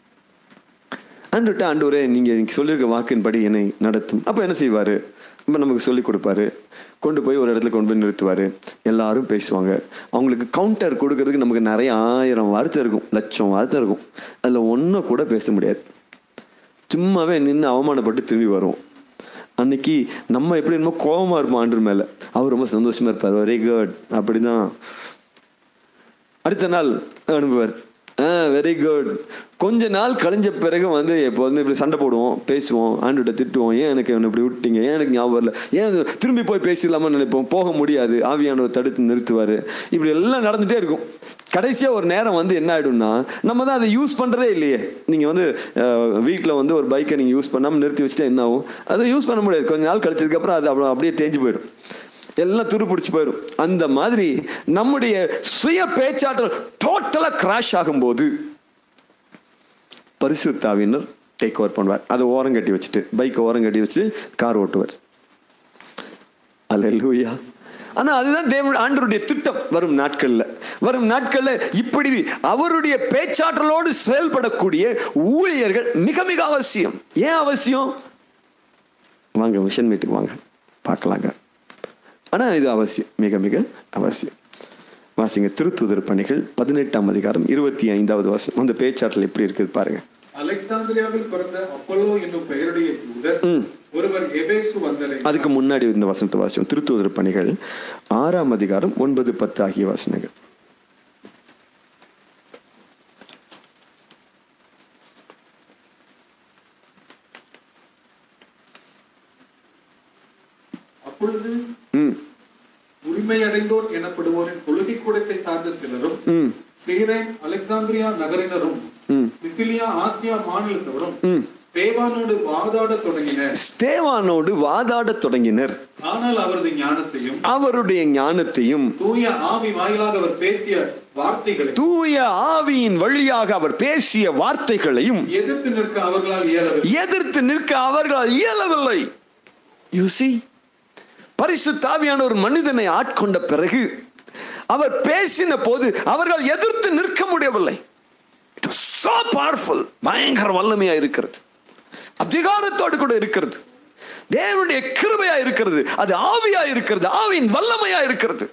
ஆண்டுகிட்ட ஆண்டவரே நீங்கள் இன்னைக்கு சொல்லியிருக்க வாக்கின்படி என்னை நடத்தும் அப்போ என்ன செய்வார் இப்போ நமக்கு சொல்லி கொடுப்பாரு கொண்டு போய் ஒரு இடத்துல கொண்டு போய் நிறுத்துவார் எல்லாரும் பேசுவாங்க அவங்களுக்கு கவுண்டர் கொடுக்கறதுக்கு நமக்கு நிறைய ஆயிரம் வார்த்தை இருக்கும் லட்சம் வார்த்தை இருக்கும் அதில் ஒன்றும் கூட பேச முடியாது சும்மாவே நின்று அவமானப்பட்டு திரும்பி வருவோம் அன்னைக்கு நம்ம எப்படி என்னமோ கோபமாக இருப்போம் ஆண்டு மேலே அவர் ரொம்ப சந்தோஷமாக இருப்பார் வெரி குட் அப்படி தான் அடுத்த நாள் அனுப்புவார் ஆ வெரி குட் கொஞ்ச நாள் கழிஞ்ச பிறகு வந்து இப்போ வந்து இப்படி சண்டை போடுவோம் பேசுவோம் ஆண்டுகிட்ட திட்டுவோம் ஏன் எனக்கு என்ன இப்படி விட்டீங்க ஏன் எனக்கு ஞாபகம் வரல ஏன் திரும்பி போய் பேசிடலாமான்னு நினைப்போம் போக முடியாது ஆவியானவர் தடுத்து நிறுத்துவார் இப்படி எல்லாம் நடந்துகிட்டே இருக்கும் கடைசியாக ஒரு நேரம் வந்து என்ன ஆகிடும்னா நம்ம தான் அதை யூஸ் பண்ணுறதே இல்லையே நீங்கள் வந்து வீட்டில் வந்து ஒரு பைக்கை நீங்கள் யூஸ் பண்ணாமல் நிறுத்தி வச்சுட்டா என்ன ஆகும் அதை யூஸ் பண்ண முடியாது கொஞ்ச நாள் கழிச்சதுக்கப்புறம் அது அவ்வளோ அப்படியே தேஞ்சு போயிடும் எல்லாம் துரு பிடிச்சி போயிடும் அந்த மாதிரி நம்முடைய சுய பேச்சாற்றல் டோட்டலாக கிராஷ் ஆகும்போது பரிசுத்தாவினர் டேக் ஓவர் பண்ணுவார் அதை ஓரம் கட்டி வச்சுட்டு பைக்கை ஓரம் கட்டி வச்சு கார் ஓட்டுவார் அல்லேலூயா ஆனா அதுதான் தேவனுடைய ஆண்டருடைய திட்டம் வரும் நாட்கள்ல வரும் நாட்கள்ல இப்படி அவருடைய பேச்சாற்றலோடு செயல்படக்கூடிய ஊழியர்கள் மிக மிக அவசியம் ஏன் அவசியம் வாங்க மிஷன் மீட்டுக்கு வாங்க பார்க்கலாங்க ஆனா இது அவசியம் மிக மிக அவசியம் வாசிங்க திருத்துதர் பணிகள் பதினெட்டாம் அதிகாரம் இருபத்தி ஐந்தாவது வருஷம் அந்த பேச்சாற்றல் எப்படி இருக்குது பாருங்க அலெக்சாந்திரியாவில் பிறந்த அப்போலோ என்னும் பெயருடைய தூதர் ஒருவர் எபேசு வந்தரை அதுக்கு முன்னாடி இந்த வசனத்தை வாசிச்சோம் திருத்தூதர் பணிகள் ஆறாம் அதிகாரம் ஒன்பது பத்து ஆகிய வசனங்கள் அப்பொழுது ம் உரிமையடைந்தோர் எனப்படுவோரின் கொள்கை கூடத்தை சார்ந்த சிலரும் ம் சீரேன் அலெக்சாந்திரியா நகரினரும் ம். சிசிலியா ஆசியா மாநிலத்தவரும் ம். தேவானோடு வாதாடத் தொடங்கினர் ஸ்தேவானோடு வாதாடத் தொடங்கினர் ஆனால் அவரது ஞானத்தையும் அவருடைய ஞானத்தையும் தூய ஆவி வாயிலாக அவர் பேசிய வார்த்தைகளை தூய ஆவியின் வழியாக அவர் பேசிய வார்த்தைகளையும் எதிர்த்து நிற்க அவர்களால் இயலவில்லை எதிர்த்து நிற்க அவர்களால் இயலவில்லை யூ see பரிசுத்த ஆவியான ஒரு மனிதனை ஆட்கொண்ட பிறகு அவர் பேசின போது அவர்கள் எதிர்த்து நிற்க முடியவில்லை It was so powerful பயங்கர வல்லமையா இருக்கிறது அதிகாரத்தோடு கூட இருக்கிறது தேவனுடைய கிருபையா இருக்கிறது அது ஆவியா இருக்கிறது ஆவியின் வல்லமையா இருக்கிறது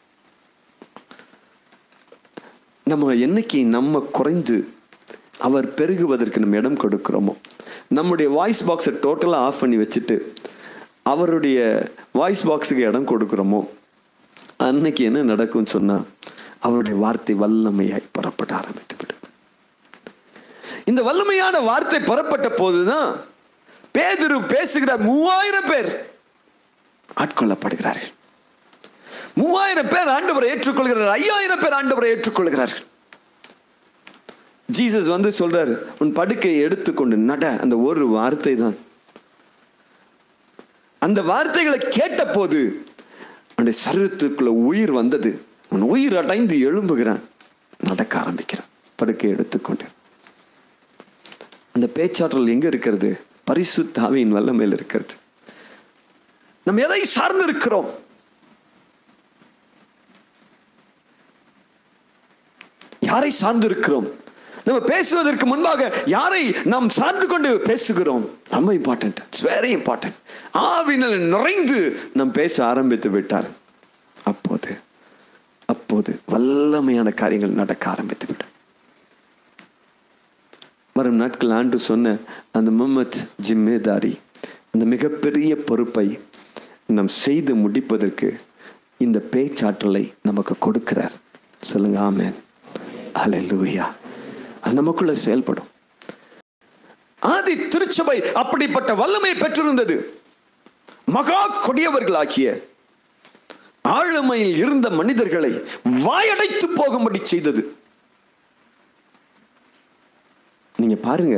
நம்ம என்னைக்கு நம்ம குறைந்து அவர் பெருகுவதற்கு நம்ம இடம் கொடுக்கிறோமோ நம்முடைய வாய்ஸ் பாக்ஸை டோட்டலாக ஆஃப் பண்ணி வச்சுட்டு அவருடைய வாய்ஸ் பாக்ஸுக்கு இடம் கொடுக்குறோமோ அன்னைக்கு என்ன நடக்கும்னு சொன்னால் அவருடைய வார்த்தை வல்லமையாய் புறப்பட ஆரம்பித்து விடும் இந்த வல்லமையான வார்த்தை புறப்பட்ட போதுதான் பேதுரு பேசுகிற மூவாயிரம் பேர் ஆட்கொள்ளப்படுகிறார்கள் மூவாயிரம் பேர் ஆண்டவரை ஏற்றுக்கொள்கிறார் ஐயாயிரம் பேர் ஆண்டவரை ஏற்றுக்கொள்கிறார்கள் ஜீசஸ் வந்து சொல்றாரு உன் படுக்கையை எடுத்துக்கொண்டு நட அந்த ஒரு வார்த்தை தான் அந்த வார்த்தைகளை கேட்ட போது அவனுடைய சரீரத்துக்குள்ள உயிர் வந்தது அவன் உயிர் அடைந்து எழும்புகிறான் நடக்க ஆரம்பிக்கிறான் படுக்கை எடுத்துக்கொண்டு அந்த பேச்சாற்றல் எங்க இருக்கிறது பரிசுத்த ஆவியின் வல்லமையில் இருக்கிறது நம்ம எதை சார்ந்து இருக்கிறோம் யாரை சார்ந்து இருக்கிறோம் நம்ம பேசுவதற்கு முன்பாக யாரை நாம் சார்ந்து கொண்டு பேசுகிறோம் ரொம்ப இம்பார்ட்டன்ட் இட்ஸ் வெரி இம்பார்ட்டன்ட் ஆவினால் நிறைந்து நாம் பேச ஆரம்பித்து விட்டார் அப்போது அப்போது வல்லமையான காரியங்கள் நடக்க ஆரம்பித்து விடும் வரும் நாட்கள் ஆண்டு சொன்ன அந்த முகமத் ஜிம்மேதாரி அந்த மிகப்பெரிய பொறுப்பை நாம் செய்து முடிப்பதற்கு இந்த பேச்சாற்றலை நமக்கு கொடுக்கிறார் சொல்லுங்க ஆமேன் ஹalleluya அது நமக்குள்ள செயல்படும் ஆதி திருச்சபை அப்படிப்பட்ட வல்லமை பெற்றிருந்தது மகா கொடியவர்களாகிய ஆளுமையில் இருந்த மனிதர்களை வாயடைத்து போகும்படி செய்தது நீங்க பாருங்க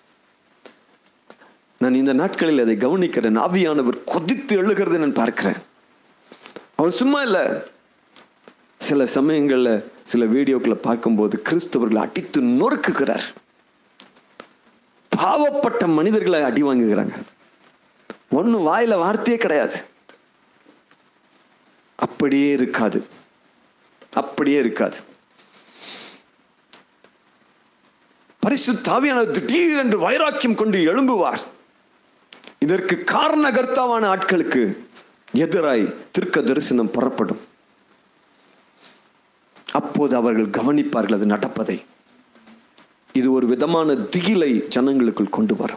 நான் இந்த நாட்களில் அதை கவனிக்கிறேன் ஆவியானவர் கொதித்து எழுகிறதை நான் பார்க்கிறேன் அவர் சும்மா இல்லை சில சமயங்களில் சில வீடியோக்களை பார்க்கும்போது கிறிஸ்தவர்களை அடித்து நொறுக்குகிறார் பாவப்பட்ட மனிதர்களை அடி வாங்குகிறாங்க ஒன்றும் வாயில வார்த்தையே கிடையாது அப்படியே இருக்காது அப்படியே இருக்காது பரிசுத்தாவியான திடீரென்று வைராக்கியம் கொண்டு எழும்புவார் இதற்கு காரணகர்த்தாவான ஆட்களுக்கு எதிராய் திருக்க தரிசனம் புறப்படும் அப்போது அவர்கள் கவனிப்பார்கள் அது நடப்பதை இது ஒரு விதமான திகிலை ஜனங்களுக்குள் கொண்டு வரும்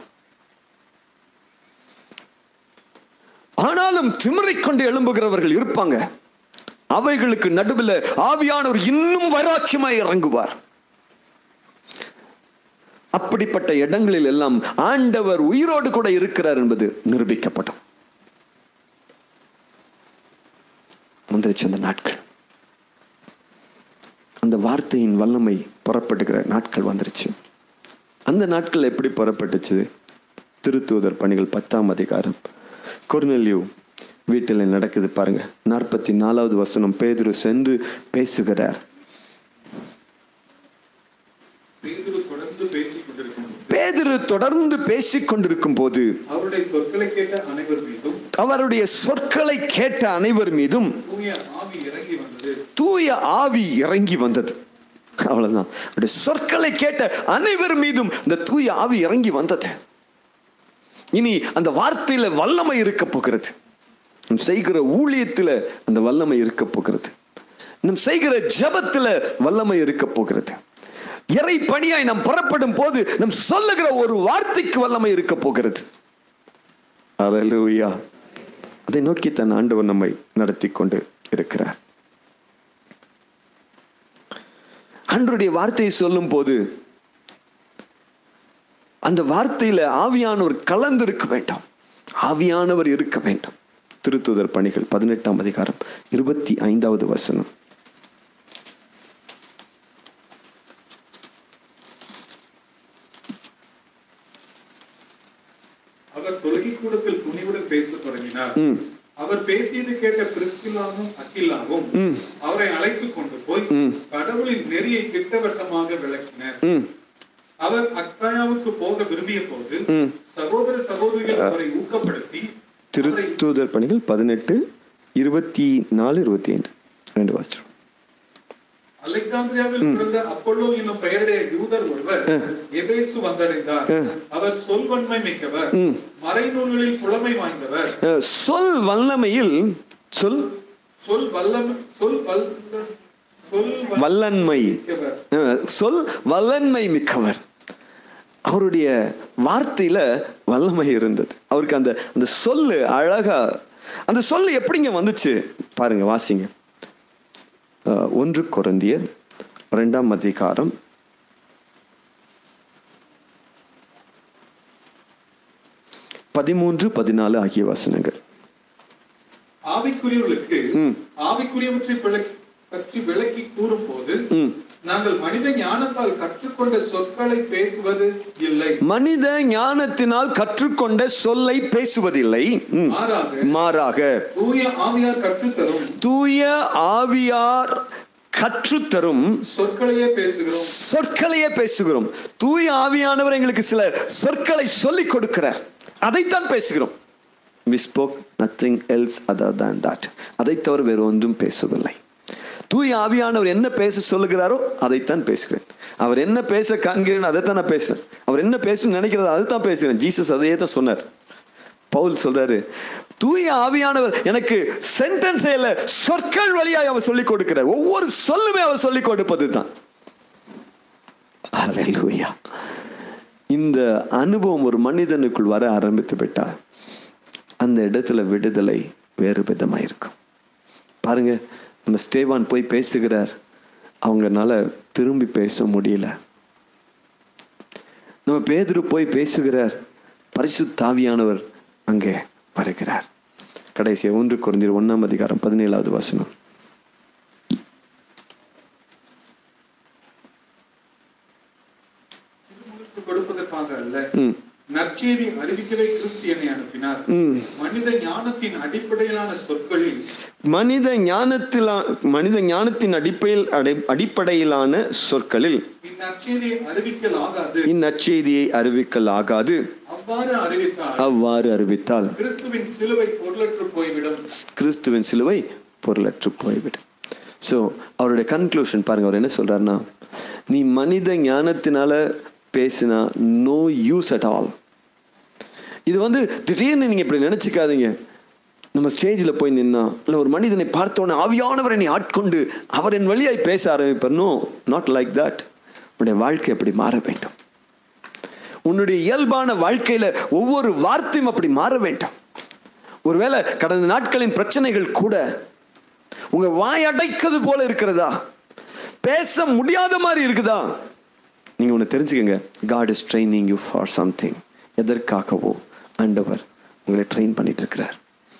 ஆனாலும் திமிரைக் கொண்டு எழும்புகிறவர்கள் இருப்பாங்க அவைகளுக்கு நடுவில் ஆவியானவர் இன்னும் வைராக்கியமாய் இறங்குவார் அப்படிப்பட்ட இடங்களில் எல்லாம் ஆண்டவர் உயிரோடு கூட இருக்கிறார் என்பது நிரூபிக்கப்படும் வந்துருச்சு அந்த நாட்கள் அந்த வார்த்தையின் வல்லமை புறப்படுகிற நாட்கள் வந்துருச்சு அந்த நாட்கள் எப்படி புறப்பட்டுச்சு திருத்தூதர் பணிகள் பத்தாம் அதிகாரம் கொர்னெல்யூ வீட்டில் நடக்குது பாருங்க நாற்பத்தி நாலாவது வசனம் பேதுரு சென்று பேசுகிறார் பேதுரு தொடர்ந்து பேசிக் கொண்டிருக்கும் பேதுரு தொடர்ந்து பேசிக் கொண்டிருக்கும் போது அவருடைய சொற்களை கேட்ட அனைவர் மீதும் அவருடைய சொற்களை கேட்ட அனைவர் மீதும் தூய ஆவி இறங்கி வந்தது தூய ஆவி இறங்கி வந்தது அவ்வளவுதான் அவருடைய சொற்களை கேட்ட அனைவர் மீதும் இந்த தூய ஆவி இறங்கி வந்தது இனி அந்த வார்த்தையில வல்லமை இருக்க போகிறது நம் செய்கிற ஊழியத்தில் அந்த வல்லமை இருக்க போகிறது நம் செய்கிற ஜபத்தில் வல்லமை இருக்க போகிறது இறை பணியாய் நாம் புறப்படும் போது நம் சொல்லுகிற ஒரு வார்த்தைக்கு வல்லமை இருக்க போகிறது அல்லேலூயா அதை நோக்கி தன் ஆண்டவர் நம்மை நடத்தி கொண்டு இருக்கிறார் அன்றைய வார்த்தையை சொல்லும் போது அந்த வார்த்தையில ஆவியானவர் கலந்து இருக்க வேண்டும் ஆவியானவர் இருக்க வேண்டும் திருத்துதர் பணிகள் பதினெட்டாம் அதிகாரம் இருபத்தி ஐந்தாவது வசனம் அவர் தொழுகை கூடத்தில் துணிவுடன் பேசத் தொடங்கினார் ம் அவர் பேசியது கேட்ட பிரிஸ்கில்லாவும் அக்கில்லாவும் அவரை அழைத்துக் கொண்டு போய் கடவுளின் நெறியை திட்டவட்டமாக விளக்கினர் ம் அவர் அக்காயாவுக்கு போக விரும்பிய போது சகோதர சகோதரிகள் அவரை ஊக்கப்படுத்தி அவரை திருத்தூதர் பணிகள் பதினெட்டு இருபத்தி நாலு இருபத்தி ஐந்து ரெண்டு வாசிச்சோம் அலெக்சாந்திரியாவில் பிறந்த அப்பல்லோ என்னும் பெயருடைய யூதர் ஒருவர் எபேசு வந்தடைந்தார் அவர் சொல்வன்மை மிக்கவர் மறைநூல்களில் புலமை வாய்ந்தவர் அஹ், சொல் வல்லமையில் சொல் சொல் வல்லம் சொல் வல்ல சொல் வல்லன்மை மிக்கவர் அஹ், சொல் வல்லன்மை மிக்கவர் அவருடைய வார்த்தையில வல்லமை இருந்தது அவருக்கு அந்த அந்த சொல்லு அழகா அந்த சொல்லு எப்படிங்க வந்துச்சு பாருங்க வாசிங்க அஹ், ஒன்று கொரந்தியர் ரெண்டாம் அதிகாரம் பதிமூன்று பதினாலு ஆகிய வசனங்கள் ஆவிக்குரியவர்களுக்கு ஆவிக்குரியவற்றை விளக்கி பற்றி விளக்கி கூறும் போது நாங்கள் மனித ஞானத்தால் கற்றுக்கொண்ட சொற்களை பேசுவது இல்லை மனித ஞானத்தினால் கற்றுக்கொண்ட சொல்லை பேசுவதில்லை ம். மாறாக மாறாக தூய ஆவியார் கற்றுத்தரும் தூய ஆவியார் கற்றுத்தரும் சொற்களையே பேசுகிறோம் சொற்களையே பேசுகிறோம் தூய ஆவியானவர் எங்களுக்கு சில சொற்களை சொல்லிக் கொடுக்கிறார் அதைத்தான் பேசுகிறோம் we spoke nothing else other than that அதை தவிர வேறு ஒன்றும் பேசவில்லை தூய ஆவியானவர் என்ன பேச சொல்லுகிறாரோ அதைத்தான் பேசுகிறேன் அவர் என்ன பேச காண்கிறேன் அதைத்தான் நான் பேசுறேன் அவர் என்ன பேசணும்னு நினைக்கிறாரோ அதைத்தான் பேசுகிறேன் ஜீசஸ் அதையே தான் சொன்னார் பவுல் சொல்றாரு தூய ஆவியானவர் எனக்கு சென்டென்ஸ் இல்ல சொற்கள் வழியாய் அவர் சொல்லிக் கொடுக்கிறார் ஒவ்வொரு சொல்லுமே அவர் சொல்லிக் கொடுப்பது தான் Hallelujah. இந்த அனுபவம் ஒரு மனிதனுக்குள் வர ஆரம்பித்து விட்டார் அந்த இடத்துல விடுதலை வேறு விதமாக இருக்கும் பாருங்க நம்ம ஸ்டேவான் போய் பேசுகிறார் அவங்கனால திரும்பி பேச முடியல நம்ம பேதுரு போய் பேசுகிறார் பரிசுத்தாவியானவர் அங்கே வருகிறார் கடைசியா ஒன்று குறைஞ்சர் ஒன்னாம் அதிகாரம் பதினேழாவது வசனம் திருமுழுக்கு கொடுப்பதற்காக அல்ல ம். நற்செய்தி அறிவிக்கவே கிறிஸ்து என்னை அனுப்பினார் மனித ஞானத்தின் அடிப்படையிலான சொற்களில் மனித ஞானத்திலா மனித ஞானத்தின் அடிப்படையில் அடை- அடிப்படையிலான சொற்களில் இந்நற்செய்தியை அறிவிக்கல் ஆகாது இந்நற்செய்தியை அறிவிக்கல் ஆகாது அவ்வாறு அறிவித்தால் அவ்வாறு அறிவித்தால் கிறிஸ்துவின் சிலுவை பொருளற்று போய்விடும் கிறிஸ்துவின் சிலுவை பொருளற்று போய்விடும் ஸோ அவருடைய கன்க்ளூஷன் பாருங்க அவர் என்ன சொல்றாருன்னா நீ மனித ஞானத்தினால பேசினா நோ யூஸ் அட் ஆல் இது வந்து திடீர்னு நீங்கள் இப்படி நினச்சிக்காதீங்க நம்ம ஸ்டேஜில் போய் நின்னா இல்லை ஒரு மனிதனை பார்த்தோன்னே ஆவியானவர் என்னை ஆட்கொண்டு அவர் என் வழியாய் பேச ஆரம்பிப்பார் நோ நாட் லைக் தட் உன்னுடைய வாழ்க்கை அப்படி மாற வேண்டும் உன்னுடைய இயல்பான வாழ்க்கையில ஒவ்வொரு வார்த்தையும் அப்படி மாற வேண்டும் ஒருவேளை கடந்த நாட்களின் பிரச்சனைகள் கூட உங்க வாய் அடைக்கிறது போல இருக்கிறதா பேச முடியாத மாதிரி இருக்குதா நீங்க ஒன்று தெரிஞ்சுக்கங்க God is training you for something எதற்காகவோ ஆண்டவர் உங்களை ட்ரெயின் பண்ணிட்டு இருக்கிறார்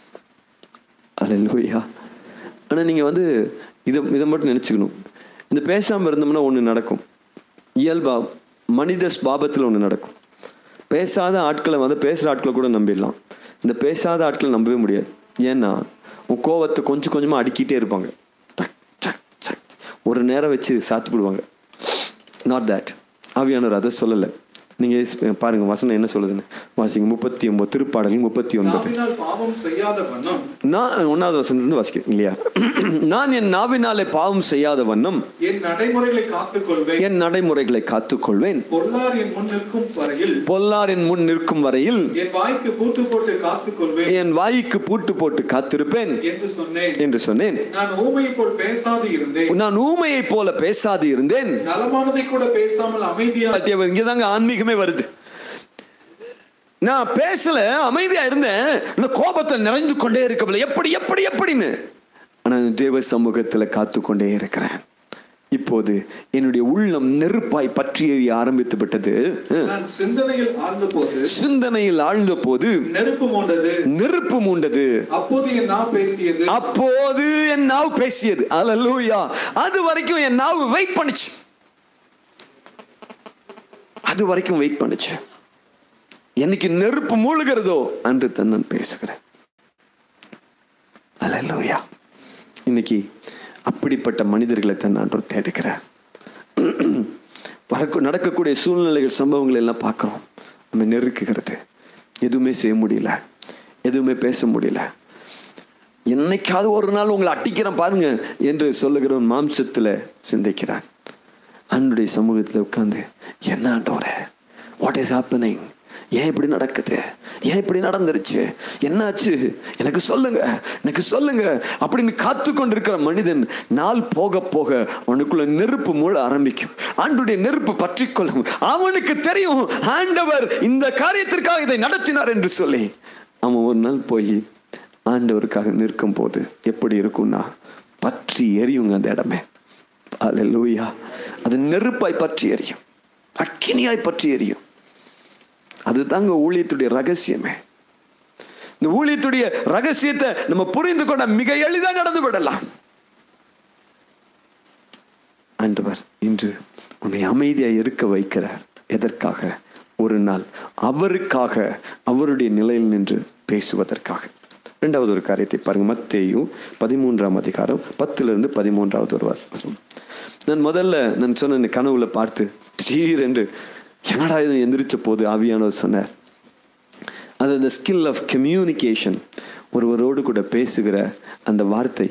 அல்லேலூயா ஆனால் நீங்கள் வந்து இதை இதை மட்டும் நினச்சிக்கணும் இந்த பேசாமல் இருந்தோம்னா ஒன்று நடக்கும் இயல்பா மனித பாபத்தில் ஒன்று நடக்கும் பேசாத ஆட்களை வந்து பேசுகிற ஆட்களை கூட நம்பிடலாம் இந்த பேசாத ஆட்களை நம்பவே முடியாது ஏன்னா உன் கோவத்தை கொஞ்சம் கொஞ்சமாக அடிக்கிட்டே இருப்பாங்க டக் டக் டக் ஒரு நேரம் வச்சு சாத்தி போடுவாங்க நாட் தட் ஆவியானவர் அதை சொல்லலை நீங்கள் பாருங்க வசனம் என்ன சொல்லுதுன்னு வாசிங்க முப்பத்தி ஒன்பது திருப்பாடல் முப்பத்தி ஒன்பது நாவினால் பாவம் செய்யாத வண்ணம் நான் ஒன்றாவது வசனத்துலேருந்து வாசிக்கிறேன் இல்லையா நான் என் நாவினாலே பாவம் செய்யாத வண்ணம் என் நடைமுறைகளை காத்துக் கொள்வேன் என் நடைமுறைகளை காத்துக்கொள்வேன் பொருளார் என் முன் நிற்கும் வரையில் பொல்லார் என் முன் நிற்கும் வரையில் என் வாய்க்கு பூட்டு போட்டு காத்துக் கொள்வேன் என் வாய்க்கு பூட்டு போட்டு காத்திருப்பேன் என்று சொன்னேன் என்று சொன்னேன் நான் ஊமையை போல் பேசாது இருந்தேன் நான் ஊமையைப் போல பேசாது இருந்தேன் நலமானதை கூட பேசாமல் அமைதியா இங்கதாங்க ஆன்மீகமே வருது நான் பேசல அமைதியா இருந்தேன் இந்த கோபத்தை நிறைந்து கொண்டே இருக்கவில்லை எப்படி எப்படி எப்படின்னு ஆனா தேவ சமூகத்துல காத்து கொண்டே இருக்கிறேன் இப்போது என்னுடைய உள்ளம் நெருப்பாய் பற்றி எரிய ஆரம்பித்து விட்டது நான் சிந்தனையில் ஆழ்ந்த போது சிந்தனையில் ஆழ்ந்த போது நெருப்பு மூண்டது நெருப்பு மூண்டது அப்போது என் நான் பேசியது அப்போது என் நாவு பேசியது அல்லூயா அது வரைக்கும் என் நாவு வெயிட் பண்ணுச்சு அது வரைக்கும் வெயிட் பண்ணுச்சு என்னைக்கு நெருப்பு மூழ்கிறதோ அன்று தான் நான் பேசுகிறேன் அல்லூயா இன்னைக்கு அப்படிப்பட்ட மனிதர்களை தான் நான் தேடுகிறேன் வரக்கு நடக்கக்கூடிய சூழ்நிலைகள் சம்பவங்கள் எல்லாம் பார்க்குறோம் நம்ம நெருக்குகிறது எதுவுமே செய்ய முடியல எதுவுமே பேச முடியல என்னைக்காவது ஒரு நாள் உங்களை அட்டிக்கிறேன் பாருங்க என்று சொல்லுகிறவன் மாம்சத்தில் சிந்திக்கிறான் அன்னுடைய சமூகத்தில் உட்காந்து என்ன ஆண்டவரே வாட் இஸ் ஹேப்பனிங் ஏன் இப்படி நடக்குது ஏன் இப்படி நடந்துருச்சு என்னாச்சு எனக்கு சொல்லுங்க எனக்கு சொல்லுங்க அப்படின்னு காத்து கொண்டிருக்கிற மனிதன் நாள் போக போக அவனுக்குள்ள நெருப்பு மூழ ஆரம்பிக்கும் ஆண்டுடைய நெருப்பு பற்றி கொள்ளும் அவனுக்கு தெரியும் ஆண்டவர் இந்த காரியத்திற்காக இதை நடத்தினார் என்று சொல்லி அவன் ஒரு நாள் போய் ஆண்டவருக்காக நிற்கும் போது எப்படி இருக்கும்னா பற்றி எரியுங்க அந்த இடமே அல்லேலூயா அது நெருப்பாய் பற்றி எரியும் அக்கினியாய் பற்றி எரியும் அதுதாங்க ஊழியத்துடைய ரகசியமே இந்த ஊழியத்துடைய ரகசியத்தை நம்ம புரிந்து கொண்ட மிக எளிதாக நடந்து விடலாம் ஆண்டவர் இன்று உன்னை அமைதியாக இருக்க வைக்கிறார் எதற்காக ஒரு நாள் அவருக்காக அவருடைய நிலையில் நின்று பேசுவதற்காக ரெண்டாவது ஒரு காரியத்தை பாருங்க மத்தேயும் பதிமூன்றாம் அதிகாரம் பத்திலிருந்து பதிமூன்றாவது ஒரு வாசம் நான் முதல்ல நான் சொன்ன இந்த கனவுல பார்த்து திடீரென்று என்னடா இது எந்திரிச்ச போது ஆவியானவர் சொன்னார் அது அந்த ஸ்கில் ஆஃப் கம்யூனிகேஷன் ஒருவரோடு கூட பேசுகிற அந்த வார்த்தை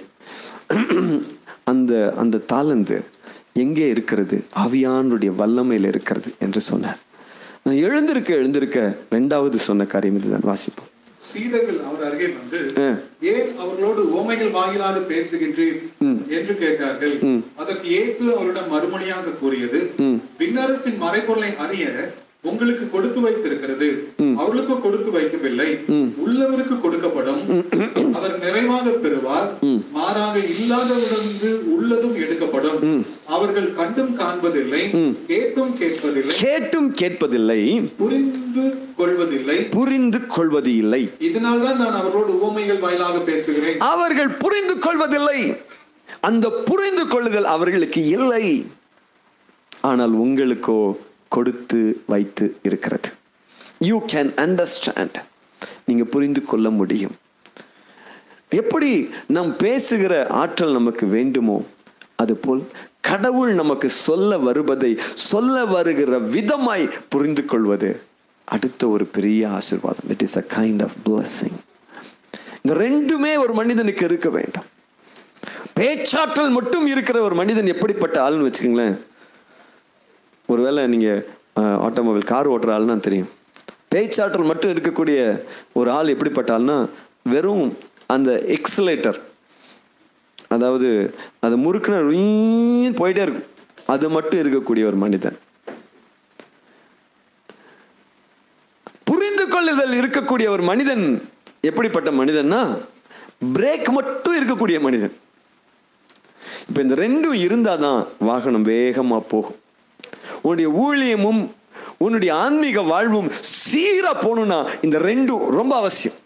அந்த அந்த தாளந்து எங்கே இருக்கிறது ஆவியானுடைய வல்லமையில் இருக்கிறது என்று சொன்னார் நான் எழுந்திருக்க எழுந்திருக்க ரெண்டாவது சொன்ன காரியம் இதுதான் வாசிப்போம் சீடர்கள் அவர் அருகே வந்து ஆ. ஏன் அவர்களோடு ஓமைகள் வாயிலாக பேசுகின்றீர் என்று கேட்டார்கள் அதற்கு இயேசு அவரிடம் மறுமொழியாக கூறியது விண்ணரசின் மறைபொருளை அறிய உங்களுக்கு கொடுத்து வைத்திருக்கிறது அவர்களுக்கு கொடுத்து வைக்கவில்லை உள்ளவருக்கு கொடுக்கப்படும் அவர் நிறைவாக பெறுவார் மாறாக இல்லாதவிடந்து உள்ளதும் எடுக்கப்படும் அவர்கள் கண்டும் காண்பதில்லை கேட்டும் கேட்பதில்லை கேட்டும் கேட்பதில்லை புரிந்து கொள்வதில்லை புரிந்து கொள்வது இல்லை இதனால்தான் நான் அவரோடு உவமைகள் வாயிலாக பேசுகிறேன் அவர்கள் புரிந்து கொள்வதில்லை அந்த புரிந்து கொள்ளுதல் அவர்களுக்கு இல்லை ஆனால் உங்களுக்கோ கொடுத்து வைத்து இருக்கிறது யூ கேன் அண்டர்ஸ்டாண்ட் நீங்க புரிந்து கொள்ள முடியும் எப்படி நாம் பேசுகிற ஆற்றல் நமக்கு வேண்டுமோ அதுபோல் கடவுள் நமக்கு சொல்ல வருவதை சொல்ல வருகிற விதமாய் புரிந்து கொள்வது அடுத்த ஒரு பெரிய ஆசீர்வாதம் it is a kind of blessing இந்த ரெண்டுமே ஒரு மனிதனுக்கு இருக்க வேண்டும் பேச்சாற்றல் மட்டும் இருக்கிற ஒரு மனிதன் எப்படிப்பட்ட ஆள்னு வச்சுக்கோங்களேன் ஒருவேளை நீங்கள் ஆட்டோமொபைல் கார் ஓட்டுற ஆள்னா தெரியும் பேச்சாற்றல் மட்டும் இருக்கக்கூடிய ஒரு ஆள் எப்படிப்பட்ட ஆள்னா வெறும் அந்த எக்ஸலேட்டர் அதாவது அது முறுக்குன ருய்ன்னு போயிட்டே இருக்கும் அது மட்டும் இருக்கக்கூடிய ஒரு மனிதன் புரிந்து கொள்ளுதல் இருக்கக்கூடிய ஒரு மனிதன் எப்படிப்பட்ட மனிதன்னா பிரேக் மட்டும் இருக்கக்கூடிய மனிதன் இப்போ இந்த ரெண்டும் இருந்தால் தான் வாகனம் வேகமாக போகும் உன்னுடைய ஊழியமும் உன்னுடைய ஆன்மீக வாழ்வும் சீரா போகணும்னா இந்த ரெண்டும் ரொம்ப அவசியம்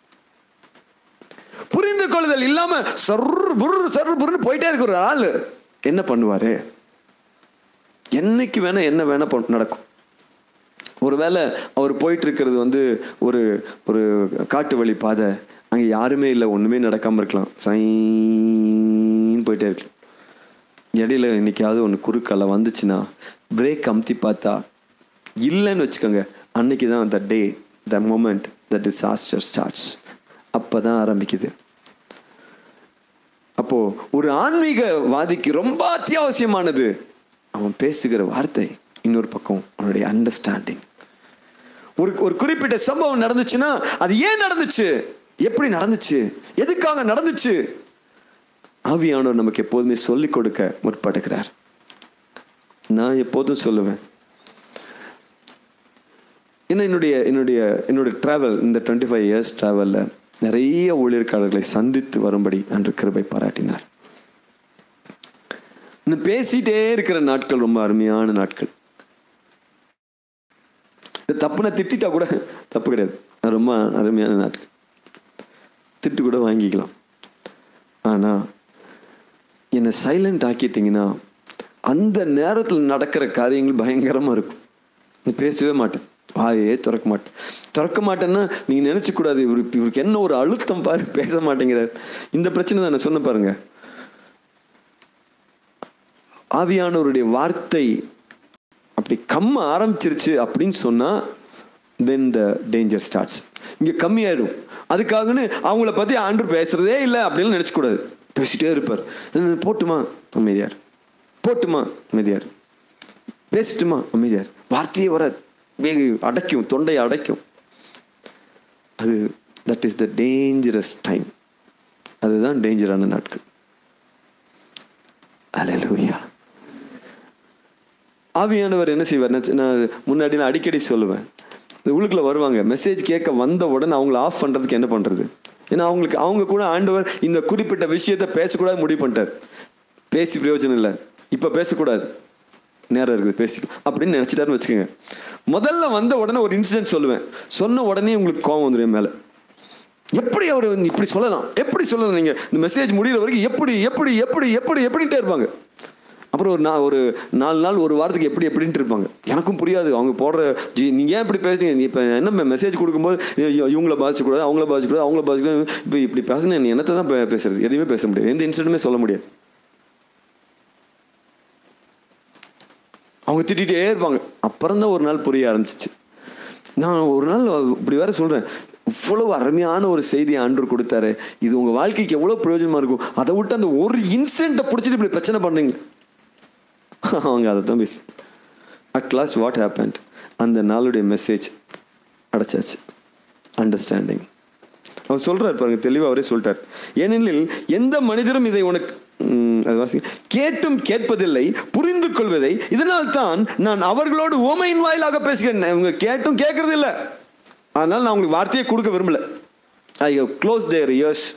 புரிந்து கொள்ளுதல் இல்லாம சர்ரு புர்ரு சர்ரு புர்னு போயிட்டே இருக்கிற ஒரு ஆளு என்ன பண்ணுவாரு என்னைக்கு வேணா என்ன வேணா பண்- நடக்கும் ஒருவேளை அவர் போயிட்டு இருக்கிறது வந்து ஒரு ஒரு காட்டு வழி பாதை அங்கே யாருமே இல்லை ஒன்றுமே நடக்காமல் இருக்கலாம் சைன்னு போயிட்டே இருக்கலாம் இடையில இன்னைக்காவது ஒன்று குறுக்கால வந்துச்சுன்னா பிரேக் அமுத்தி பார்த்தா இல்லைன்னு வச்சுக்கோங்க அன்னைக்கு தான் the day the moment the disaster starts அப்போ தான் ஆரம்பிக்குது அப்போ ஒரு ஆன்மீகவாதிக்கு ரொம்ப அத்தியாவசியமானது அவன் பேசுகிற வார்த்தை இன்னொரு பக்கம் அவனுடைய அண்டர்ஸ்டாண்டிங் ஒரு ஒரு குறிப்பிட்ட சம்பவம் நடந்துச்சுன்னா அது ஏன் நடந்துச்சு எப்படி நடந்துச்சு எதுக்காக நடந்துச்சு ஆவியானவர் நமக்கு எப்போதுமே சொல்லிக் கொடுக்க முற்படுகிறார் நான் எப்போதும் சொல்லுவேன் ஏன்னா என்னுடைய என்னுடைய என்னுடைய ட்ராவல் இந்த டுவெண்ட்டி ஃபைவ் இயர்ஸ் ட்ராவலில் நிறைய ஊழியர்காரர்களை சந்தித்து வரும்படி அன்று கிருபை பாராட்டினார் இன்னும் பேசிட்டே இருக்கிற நாட்கள் ரொம்ப அருமையான நாட்கள் இந்த தப்பு நான் திட்டிட்டா கூட தப்பு கிடையாது அது ரொம்ப அருமையான நாட்கள் திட்டு கூட வாங்கிக்கலாம் ஆனால் என்னை சைலண்ட் ஆக்கிட்டீங்கன்னா அந்த நேரத்தில் நடக்கிற காரியங்கள் பயங்கரமாக இருக்கும் நீ பேசவே மாட்டேன் வாயே திறக்க மாட்டேன் திறக்க மாட்டேன்னா நீங்கள் நினச்சக்கூடாது இவர் இவருக்கு என்ன ஒரு அழுத்தம் பாரு பேச மாட்டேங்கிறார் இந்த பிரச்சனை தான் நான் சொன்ன பாருங்க ஆவியானவருடைய வார்த்தை அப்படி கம்ம ஆரம்பிச்சிருச்சு அப்படின்னு சொன்னால் தென் த டேஞ்சர் ஸ்டார்ட்ஸ் இங்கே கம்மியாயிடும் அதுக்காகன்னு அவங்கள பற்றி ஆண்டு பேசுறதே இல்லை அப்படின்னு நினச்சக்கூடாது பேசிட்டே இருப்பார் "அஹ், போட்டுமா அமைதியார் போட்டுமா அமைதியார் பேசட்டுமா அமைதியார் வார்த்தையே வராது வேக அடைக்கும் தொண்டையை அடைக்கும் அது that is the dangerous time அதுதான் டேஞ்சரான நாட்கள் அலலூயா ஆவியானவர் என்ன செய்வார் நான் நான் முன்னாடி நான் அடிக்கடி சொல்லுவேன் இந்த உள்ளுக்குள்ள வருவாங்க மெசேஜ் கேட்க வந்த உடனே அவங்கள ஆஃப் பண்ணுறதுக்கு என்ன பண்ணுறது ஏன்னா அவங்களுக்கு அவங்க கூட ஆண்டவர் இந்த குறிப்பிட்ட விஷயத்தை பேசக்கூடாது முடிவு பண்ணிட்டார் பேசி பிரயோஜனம் இல்லை இப்போ பேசக்கூடாது நேரம் இருக்குது பேசிக்கலாம் அப்படின்னு நினச்சிட்டாருன்னு வச்சுக்கோங்க முதல்ல வந்த உடனே ஒரு இன்சிடென்ட் சொல்லுவேன் சொன்ன உடனே உங்களுக்கு கோவம் வந்துடும் என் மேலே எப்படி அவர் இப்படி சொல்லலாம் எப்படி சொல்லலாம் நீங்கள் இந்த மெசேஜ் முடிகிற வரைக்கும் எப்படி எப்படி எப்படி எப்படி எப்படின்ட்டே இருப்பாங்க அப்புறம் ஒரு நான் ஒரு நாலு நாள் ஒரு வாரத்துக்கு எப்படி எப்படின்ட்டு இருப்பாங்க எனக்கும் புரியாது அவங்க போடுற ஜி நீங்கள் ஏன் இப்படி பேசுறீங்க நீ இப்போ என்ன மெசேஜ் கொடுக்கும்போது இ- இவங்கள பாதிச்சக்கூடாது அவங்கள பாதிச்சக்கூடாது அவங்கள பாதிக்கக்கூடாது இப்போ இப்படி பேசுனா நீ என்னத்தை தான் பே- பேசுறது எதுவுமே பேச முடியாது எந்த இன்சிடென்ட்டுமே சொல்ல முடியாது அவங்க திட்டிகிட்டே இருப்பாங்க அப்புறம் தான் ஒரு நாள் புரிய ஆரம்பிச்சிச்சு நான் ஒரு நாள் இப்படி வேற சொல்கிறேன் இவ்வளவு அருமையான ஒரு செய்தி ஆண்டவர் கொடுத்தாரு இது உங்கள் வாழ்க்கைக்கு எவ்வளோ பிரயோஜனமாக இருக்கும் அதை விட்டு அந்த ஒரு இன்சிடென்ட்டை பிடிச்சிட்டு இப்படி பிரச்சனை பண்ணுறீங்க அவங்க அதை தான் பேசி அட் லாஸ்ட் வாட் ஹேப்பன்ட் அந்த நாளுடைய மெசேஜ் அடைச்சாச்சு அண்டர்ஸ்டாண்டிங் அவர் சொல்றார் பாருங்க தெளிவாக அவரே சொல்லிட்டார் ஏனெனில் எந்த மனிதரும் இதை உனக்கு ம், அது வாசிங்க. கேட்டும் கேட்பதில்லை புரிந்து கொள்வதை இதனால் தான் நான் அவர்களோடு ஓமையின் வாயிலாக பேசுகிறேன் இவங்க கேட்டும் கேட்கறது இல்லை அதனால நான் உங்களுக்கு வார்த்தையை கொடுக்க விரும்பல I close their ears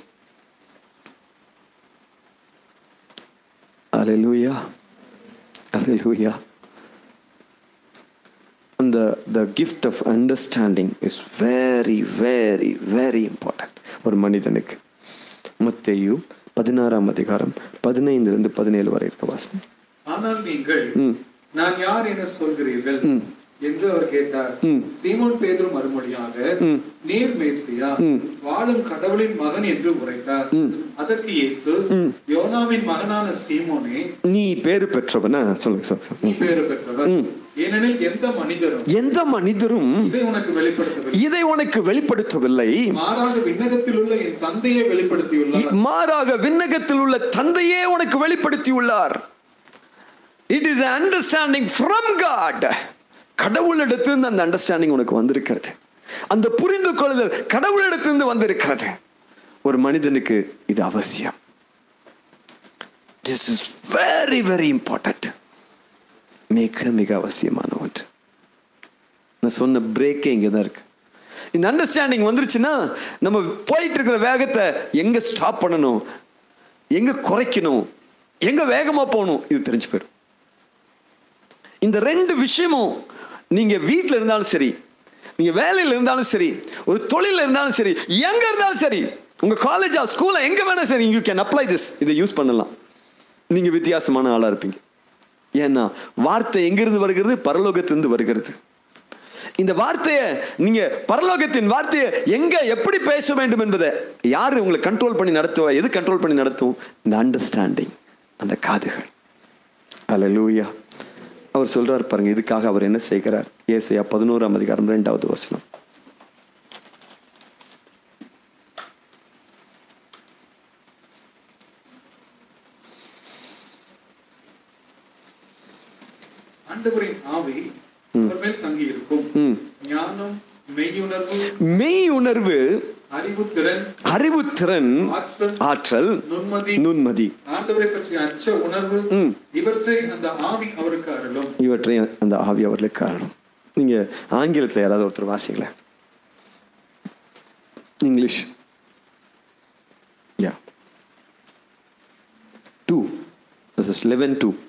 Hallelujah. Hallelujah. And the, the gift of understanding is very, very, very important ஒரு மனிதனுக்கு மத்தேயு பதினாறாம் அதிகாரம் பதினைந்திலிருந்து பதினேழு வரை இருக்க வாசனை ஆனால் நீங்கள் ம். நான் யார் என சொல்கிறீர்கள் ம். என்று அவர் கேட்டார் ம். சீமோன் பேதுரு மறுமொழியாக ம். நீர் மேசியா ம். வாழும் கடவுளின் மகன் என்று உரைத்தார் ம். அதற்கு இயேசு ம். யோனாவின் மகனான சீமோனே நீ பேரு பெற்றவனா சொல்லுங்க சொல்லுங்க நீ சொல்லுங்க பேறு பெற்றவர் ம். ஏனெனில் எந்த மனிதரும் எந்த மனிதரும் இதை உனக்கு வெளிப்படுத்தவில்லை இதை உனக்கு வெளிப்படுத்தவில்லை மாறாக விண்ணகத்தில் உள்ள என் தந்தையை வெளிப்படுத்தியுள்ளார் மாறாக விண்ணகத்தில் உள்ள தந்தையே உனக்கு வெளிப்படுத்தியுள்ளார் it is understanding from God கடவுளிடத்திலிருந்து அந்த அண்டர்ஸ்டாண்டிங் உனக்கு வந்திருக்கிறது அந்த புரிந்து கொள்ளுதல் கடவுளிடத்திலிருந்து வந்திருக்கிறது ஒரு மனிதனுக்கு இது அவசியம் this is very very important மிக மிக அவசியமான ஒன்று நான் சொன்ன பிரேக்கே இங்கே தான் இருக்கு இந்த அண்டர்ஸ்டாண்டிங் வந்துருச்சுன்னா நம்ம போயிட்டு இருக்கிற வேகத்தை எங்க ஸ்டாப் பண்ணணும் எங்க குறைக்கணும் எங்க வேகமா போகணும் இது தெரிஞ்சு போயிடும் இந்த ரெண்டு விஷயமும் நீங்க வீட்டில் இருந்தாலும் சரி நீங்க வேலையில் இருந்தாலும் சரி ஒரு தொழில இருந்தாலும் சரி எங்க இருந்தாலும் சரி உங்க காலேஜா ஸ்கூலா எங்க வேணாலும் சரி யூ கேன் அப்ளை திஸ் இதை யூஸ் பண்ணலாம் நீங்க வித்தியாசமான ஆளா இருப்பீங்க ஏன்னா வார்த்தை எங்கிருந்து வருகிறது பரலோகத்திலிருந்து வருகிறது இந்த வார்த்தையை நீங்க பரலோகத்தின் வார்த்தையை எங்க எப்படி பேச வேண்டும் என்பதை யாரு உங்களை கண்ட்ரோல் பண்ணி நடத்துவா எது கண்ட்ரோல் பண்ணி நடத்தும் இந்த அண்டர்ஸ்டாண்டிங் அந்த காதுகள் அல்லேலூயா அவர் சொல்றார் பாருங்க இதுக்காக அவர் என்ன செய்கிறார் ஏசையா பதினோராம் அதிகாரம் இரண்டாவது வசனம் ஆண்டவரின் ஆவி அவர் மேல் தங்கி இருக்கும் ம். ஞானம் மெய்யுணர்வு மெய் உணர்வு அறிவுத்திறன் அறிவுத்திறன் ஆற்றல் ஆற்றல் நுண்மதி நுண்மதி ஆண்டவரை பற்றிய அச்ச உணர்வு ம். இவற்றை அந்த ஆவி அவருக்கு அருளும் இவற்றை அந்த ஆவி அவர்களுக்கு காரணம் நீங்க ஆங்கிலத்தில் யாராவது ஒருத்தர் வாசிங்களேன் yeah two verses 11 2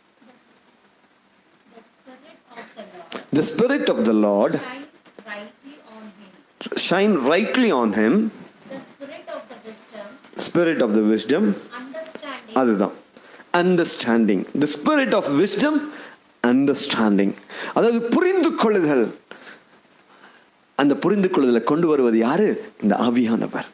The spirit of the Lord the spirit of the lord shine brightly on him. shine rightly on him The spirit of the wisdom, spirit of the wisdom understanding, அதுதான் understanding the spirit of wisdom understanding அதாவது புரிந்து கொள்ளுதல் அந்த புரிந்து கொள்ளுதலை கொண்டு வருவது யாரு இந்த ஆவியானவர்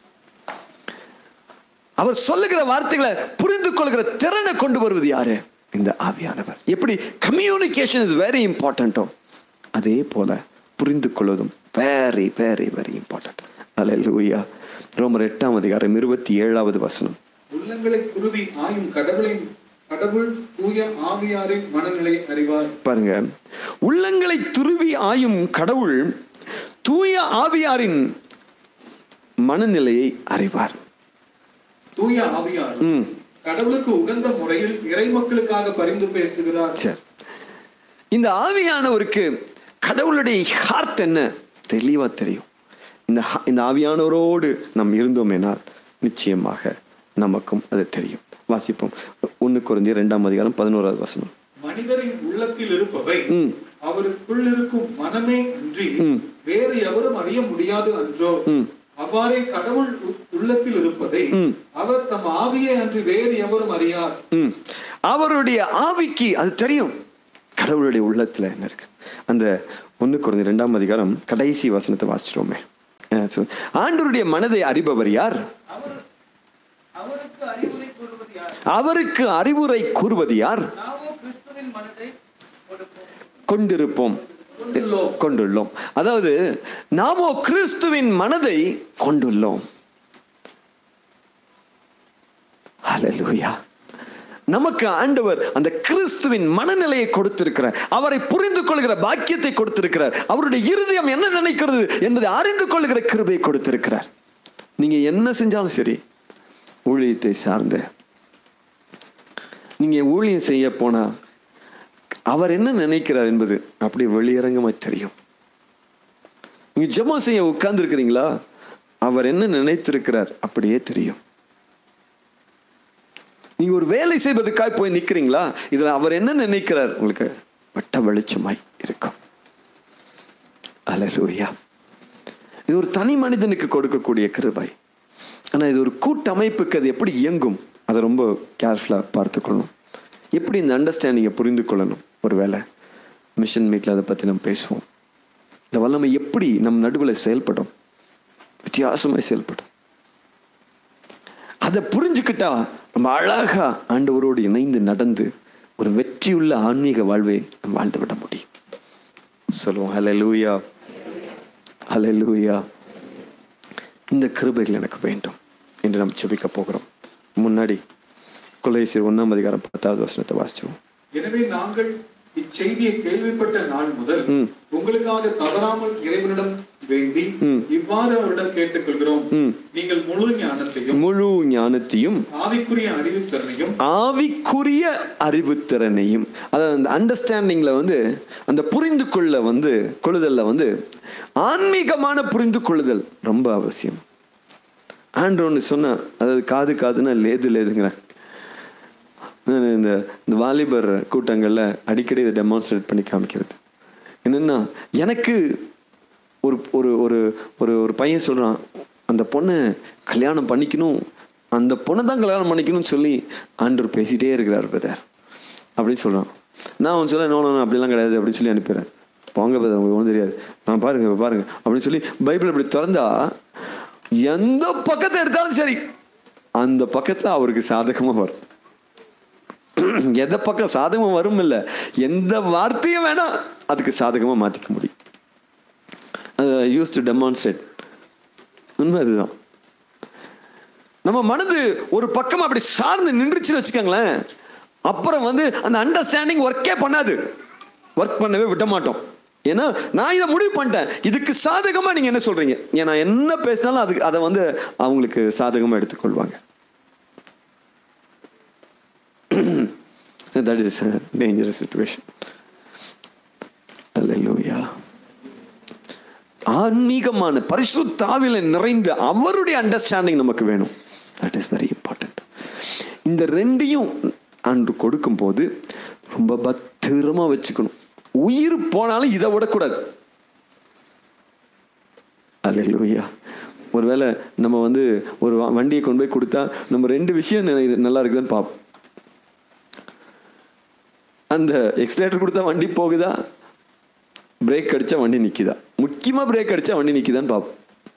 அவர் சொல்லுகிற வார்த்தைகளை புரிந்து கொள்கிற திறனை கொண்டு வருவது யாரு இந்த ஆவியானவர் எப்படி கம்யூனிகேஷன் இஸ் வெரி இம்பார்ட்டண்ட்டோ அதே போல புரிந்து கொள்வதும் வெரி வெரி வெரி இம்பார்ட்டன்ட் அல்லேலூயா ரோமர் எட்டாம் அதிகாரம் இருபத்தி ஏழாவது வசனம் உள்ளங்களை குருவி ஆயும் கடவுளின் கடவுள் தூய ஆவியாரின் மனநிலையை அறிவார் பாருங்க உள்ளங்களை துருவி ஆயும் கடவுள் தூய ஆவியாரின் மனநிலையை அறிவார் தூய ஆவியார் ம் கடவுளுக்கு உகந்த முறையில் இறை மக்களுக்காக பரிந்து பேசுகிறார் சரி இந்த ஆவியானவருக்கு கடவுளுடைய ஹார்ட் என்ன தெளிவா தெரியும் இந்த ஹா- இந்த ஆவியானவரோடு நாம் இருந்தோமேனால் நிச்சயமாக நமக்கும் அது தெரியும் வாசிப்போம் ஒன்று குறைந்தி ரெண்டாம் அதிகாரம் பதினோராவது வசனம் மனிதரின் உள்ளத்தில் இருப்பவை ம். அவருக்குள் இருக்கும் மனமே அன்றி ம். வேறு எவரும் அறிய முடியாது அன்றோ ம். அவ்வாறே கடவுள் உ- உள்ளத்தில் இருப்பதை ம். அவர் தம் ஆவியை அன்றி வேறு எவரும் அறியார் ம். அவருடைய ஆவிக்கு அது தெரியும் கடவுளுடைய உள்ளத்துல என்ன இருக்கு அந்த ஒன்று குறைந்த ரெண்டாம் அதிகாரம் கடைசி வசனத்தை வாசிச்சிட்டோமே அஹ் சொல்லு. ஆண்டவருடைய மனதை அறிபவர் யார் அவர் அவருக்கு அறிவுரை கூறுவது யார் அவருக்கு அறிவுரை கூறுவது யார் நாமோ கிறிஸ்துவின் மனதை கொடுப்போம் கொண்டிருப்போம் கொண்டுள்ளோம் அதாவது நாமோ கிறிஸ்துவின் மனதை கொண்டுள்ளோம் ஹalleluya நமக்கு ஆண்டவர் அந்த கிறிஸ்துவின் மனநிலையை கொடுத்திருக்கிறார் அவரை புரிந்து கொள்கிற பாக்கியத்தை கொடுத்திருக்கிறார் அவருடைய இருதயம் என்ன நினைக்கிறது என்பதை அறிந்து கொள்கிற கிருபையை கொடுத்திருக்கிறார் நீங்க என்ன செஞ்சாலும் சரி ஊழியத்தை சார்ந்து நீங்க ஊழியம் செய்ய போனா அவர் என்ன நினைக்கிறார் என்பது அப்படியே வெளியரங்கமாய் தெரியும் நீங்க ஜெபம் செய்ய உட்கார்ந்து இருக்கிறீங்களா அவர் என்ன நினைத்திருக்கிறார் அப்படியே தெரியும் நீங்க ஒரு வேலை செய்வதற்காக போய் நிக்கிறீங்களா இதுல அவர் என்ன நினைக்கிறார் உங்களுக்கு வட்ட வெளிச்சமாய் இருக்கும் அல்லேலூயா இது ஒரு தனி மனிதனுக்கு கொடுக்கக்கூடிய கிருபை ஆனா இது ஒரு கூட்டமைப்புக்கு அது எப்படி இயங்கும் அதை ரொம்ப கேர்ஃபுல்லாக பார்த்துக்கொள்ளணும் எப்படி இந்த அண்டர்ஸ்டாண்டிங்கை புரிந்து கொள்ளணும் ஒரு வேலை மிஷன் மீட்டில் அதை பற்றி நம்ம பேசுவோம் இந்த வல்லமை எப்படி நம் நடுவில் செயல்படும் வித்தியாசமாய் செயல்படும் அதை புரிஞ்சுக்கிட்டா நம்ம அழகா ஆண்டவரோடு இணைந்து நடந்து ஒரு வெற்றியுள்ள ஆன்மீக வாழ்வை நம்ம வாழ்ந்து விட முடியும் சொல்லுவோம் ஹalleluya ஹalleluya இந்த கிருபைகள் எனக்கு வேண்டும் என்று நாம் ஜெபிக்க போகிறோம் முன்னாடி கொலைசீர் ஒன்றாம் அதிகாரம் பத்தாவது வசனத்தை வாசிச்சிருவோம் எனவே நாங்கள் இச்செய்தியை கேள்விப்பட்ட நாள் முதல் ம். உங்களுக்காக தவறாமல் இறைவனிடம் வேண்டி ம். இவ்வாறு அவரிடம் கேட்டுக்கொள்கிறோம் ம். நீங்கள் முழு ஞானத்தையும் முழு ஞானத்தையும் ஆவிக்குரிய அறிவுத்திறனையும் ஆவிக்குரிய அறிவுத்திறனையும் அதாவது அந்த அண்டர்ஸ்டாண்டிங்கில் வந்து அந்த புரிந்து கொள்ள வந்து கொள்ளுதல்ல வந்து ஆன்மீகமான புரிந்து கொள்ளுதல் ரொம்ப அவசியம் ஆண்டோன்னு சொன்னா அதாவது காது காதுன்னா லேது லேதுங்கிறேன் இந்த இந்த வாலிபர் கூட்டங்களில் அடிக்கடி இதை டெமான்ஸ்ட்ரேட் பண்ணி காமிக்கிறது என்னென்னா எனக்கு ஒரு ஒரு ஒரு ஒரு ஒரு பையன் சொல்கிறான் அந்த பொண்ணை கல்யாணம் பண்ணிக்கணும் அந்த பொண்ணை தான் கல்யாணம் பண்ணிக்கணும்னு சொல்லி ஆண்டவர் பேசிகிட்டே இருக்கிறார் பிரதர் அப்படின்னு சொல்கிறான் நான் அவன் சொல்ல நோ நோ நோ, அப்படிலாம் கிடையாது அப்படின்னு சொல்லி அனுப்பிடுறேன் போங்க பிரதர் உங்களுக்கு ஒன்றும் தெரியாது நான் பாருங்க இப்ப பாருங்க அப்படின்னு சொல்லி பைபிள் அப்படி திறந்தா எந்த பக்கத்தை எடுத்தாலும் சரி அந்த பக்கத்தில் அவருக்கு சாதகமாக வரும் எந்த பக்கம் சாதகமாக வரும் இல்லை எந்த வார்த்தையும் வேணா அதுக்கு சாதகமாக மாற்றிக்க முடியும் யூஸ் டு டெமான்ஸ்ட்ரேட் உண்மை அதுதான் நம்ம மனது ஒரு பக்கம் அப்படி சார்ந்து நின்றுச்சுன்னு வச்சுக்கோங்களேன் அப்புறம் வந்து அந்த அண்டர்ஸ்டாண்டிங் ஒர்க்கே பண்ணாது ஒர்க் பண்ணவே விட மாட்டோம் ஏன்னா நான் இதை முடிவு பண்ணிட்டேன் இதுக்கு சாதகமாக நீங்கள் என்ன சொல்கிறீங்க ஏன்னா என்ன பேசினாலும் அதுக்கு அதை வந்து அவங்களுக்கு சாதகமாக எடுத்துக்கொள்வாங்க that is a dangerous situation. Hallelujah. ஆன்மீகமான பரிசுத்தாவில நிறைந்த அவருடைய அண்டர்ஸ்டாண்டிங் நமக்கு வேணும் தட் இஸ் வெரி இம்பார்ட்டன்ட் இந்த ரெண்டையும் அன்று கொடுக்கும்போது ரொம்ப பத்திரமா வச்சுக்கணும் உயிர் போனாலும் இதை விடக்கூடாது அல்லேலூயா ஒருவேளை நம்ம வந்து ஒரு வ- வண்டியை கொண்டு போய் கொடுத்தா நம்ம ரெண்டு விஷயம் ந- நல்லா இருக்குதுன்னு பார்ப்போம் அந்த எக்ஸலேட்டர் கொடுத்தா வண்டி போகுதா பிரேக் அடிச்சா வண்டி நிக்குதா முக்கியமா பிரேக் அடிச்சா வண்டி நிக்குதான்னு பார்ப்போம்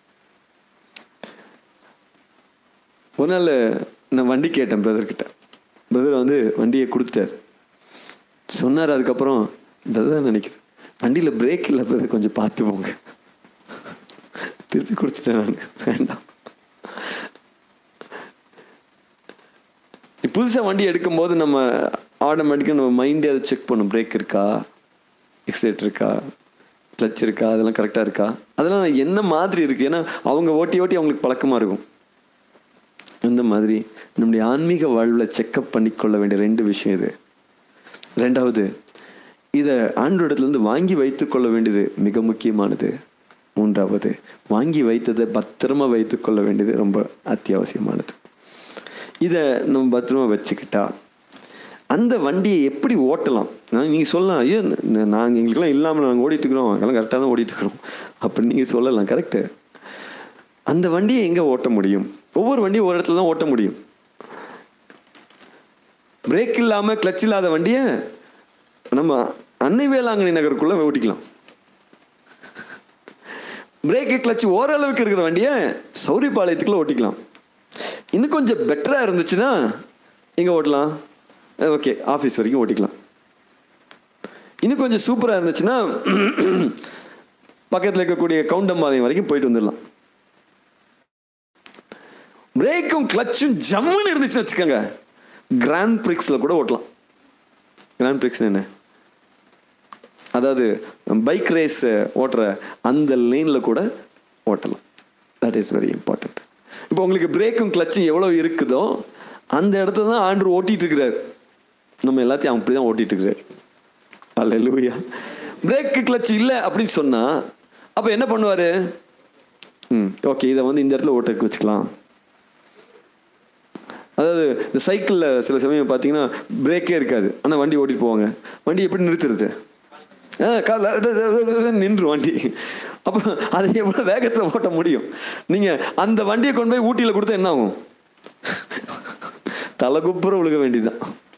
ஒரு நாள் நான் வண்டி கேட்டேன் பிரதர் கிட்ட பிரதர் வந்து வண்டியை கொடுத்துட்டார் சொன்னார் அதுக்கப்புறம் பிரதர் நினைக்கிறேன் வண்டியில் பிரேக் இல்லை பிரதர் கொஞ்சம் பார்த்து போங்க திருப்பி கொடுத்துட்டேன் நான் வேண்டாம் புதுசாக வண்டி எடுக்கும்போது நம்ம ஆட்டோமேட்டிக்காக நம்ம மைண்டே அதை செக் பண்ணும் பிரேக் இருக்கா எக்ஸலேட் இருக்கா கிளச் இருக்கா அதெல்லாம் கரெக்டாக இருக்கா அதெல்லாம் என்ன மாதிரி இருக்குது ஏன்னா அவங்க ஓட்டி ஓட்டி அவங்களுக்கு பழக்கமாக இருக்கும் அந்த மாதிரி நம்முடைய ஆன்மீக வாழ்வில் செக்கப் பண்ணிக்கொள்ள வேண்டிய ரெண்டு விஷயம் இது ரெண்டாவது இதை ஆண்டோடத்துலேருந்து வாங்கி வைத்துக்கொள்ள வேண்டியது மிக முக்கியமானது மூன்றாவது வாங்கி வைத்ததை பத்திரமா வைத்துக்கொள்ள வேண்டியது ரொம்ப அத்தியாவசியமானது இதை நம்ம பத்திரமா வச்சுக்கிட்டா அந்த வண்டியை எப்படி ஓட்டலாம் நீங்கள் சொல்லலாம் ஐயோ நாங்கள் எங்களுக்கெல்லாம் இல்லாமல் நாங்கள் ஓடிட்டு இருக்கிறோம் எல்லாம் கரெக்டாக தான் ஓடிட்டு இருக்கிறோம் அப்படி நீங்கள் சொல்லலாம் கரெக்டு அந்த வண்டியை எங்கே ஓட்ட முடியும் ஒவ்வொரு வண்டியும் ஒரு இடத்துல தான் ஓட்ட முடியும் பிரேக் இல்லாமல் கிளச் இல்லாத வண்டியை நம்ம அன்னை வேளாங்கண்ணி நகருக்குள்ளே ஓட்டிக்கலாம் பிரேக்கு கிளச் ஓரளவுக்கு இருக்கிற வண்டியை சௌரிபாளையத்துக்குள்ளே ஓட்டிக்கலாம் இன்னும் கொஞ்சம் பெட்டராக இருந்துச்சுன்னா எங்கே ஓட்டலாம் ஓகே ஆஃபீஸ் வரைக்கும் ஓட்டிக்கலாம் இன்னும் கொஞ்சம் சூப்பராக இருந்துச்சுன்னா பக்கத்தில் இருக்கக்கூடிய கவுண்டம்பாளையம் வரைக்கும் போயிட்டு வந்துடலாம் பிரேக்கும் கிளச்சும் ஜம்முன்னு இருந்துச்சுன்னு வச்சுக்கோங்க கிராண்ட் பிரிக்ஸில் கூட ஓட்டலாம் கிராண்ட் பிரிக்ஸ் என்ன அதாவது பைக் ரேஸ் ஓட்டுற அந்த லைனில் கூட ஓட்டலாம் தட் இஸ் வெரி இம்பார்ட்டண்ட் இப்போ உங்களுக்கு பிரேக்கும் கிளச்சும் எவ்வளோ இருக்குதோ அந்த இடத்த தான் ஆண்டு ஓட்டிட்டு இருக்கிறார் நம்ம எல்லாத்தையும் அப்படி தான் ஓட்டிட்டு இருக்கிறார் அல்ல லூயா பிரேக்கு கிளச் இல்லை அப்படின்னு சொன்னால் அப்போ என்ன பண்ணுவார் ம் ஓகே இதை வந்து இந்த இடத்துல ஓட்டக்கு வச்சுக்கலாம் அதாவது இந்த சைக்கிளில் சில சமயம் பார்த்தீங்கன்னா பிரேக்கே இருக்காது ஆனால் வண்டி ஓட்டிட்டு போவாங்க வண்டி எப்படி நிறுத்துறது ஆ கால நின்று வண்டி அப்போ அதை எவ்வளோ வேகத்தில் ஓட்ட முடியும் நீங்கள் அந்த வண்டியை கொண்டு போய் ஊட்டியில் கொடுத்தா என்ன ஆகும் தலை குப்புற விழுக வேண்டியதுதான்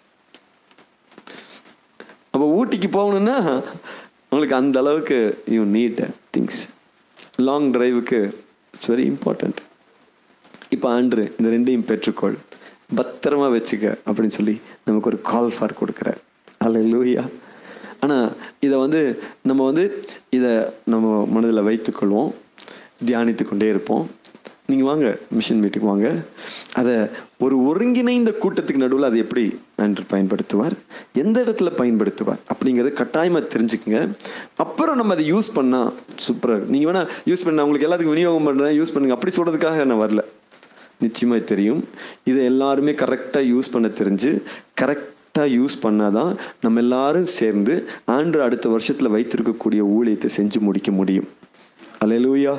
அப்போ ஊட்டிக்கு போகணுன்னா உங்களுக்கு அந்த அளவுக்கு யூ நீட் திங்ஸ் லாங் டிரைவுக்கு இட்ஸ் வெரி இம்பார்ட்டண்ட் இப்போ ஆண்டு இந்த ரெண்டையும் பெற்றுக்கொள் பத்திரமா வச்சுக்க அப்படின்னு சொல்லி நமக்கு ஒரு கால் ஃபார் கொடுக்குறார் அல்ல லூயா ஆனால் இதை வந்து நம்ம வந்து இதை நம்ம மனதில் வைத்துக்கொள்வோம் தியானித்து கொண்டே இருப்போம் நீங்கள் வாங்க மிஷன் மீட்டுக்கு வாங்க அதை ஒரு ஒருங்கிணைந்த கூட்டத்துக்கு நடுவில் அதை எப்படி ஆண்டர் பயன்படுத்துவார் எந்த இடத்துல பயன்படுத்துவார் அப்படிங்கிறத கட்டாயமாக தெரிஞ்சுக்குங்க அப்புறம் நம்ம அதை யூஸ் பண்ணால் சூப்பராக நீங்கள் வேணால் யூஸ் பண்ண உங்களுக்கு எல்லாத்துக்கும் விநியோகம் பண்ணுறேன் யூஸ் பண்ணுங்க அப்படி சொல்கிறதுக்காக நான் வரல நிச்சயமாக தெரியும் இதை எல்லாருமே கரெக்டாக யூஸ் பண்ண தெரிஞ்சு கரெக்டாக யூஸ் பண்ணாதான் நம்ம எல்லாரும் சேர்ந்து ஆண்டு அடுத்த வருஷத்தில் வைத்திருக்கக்கூடிய ஊழியத்தை செஞ்சு முடிக்க முடியும் அல்லேலூயா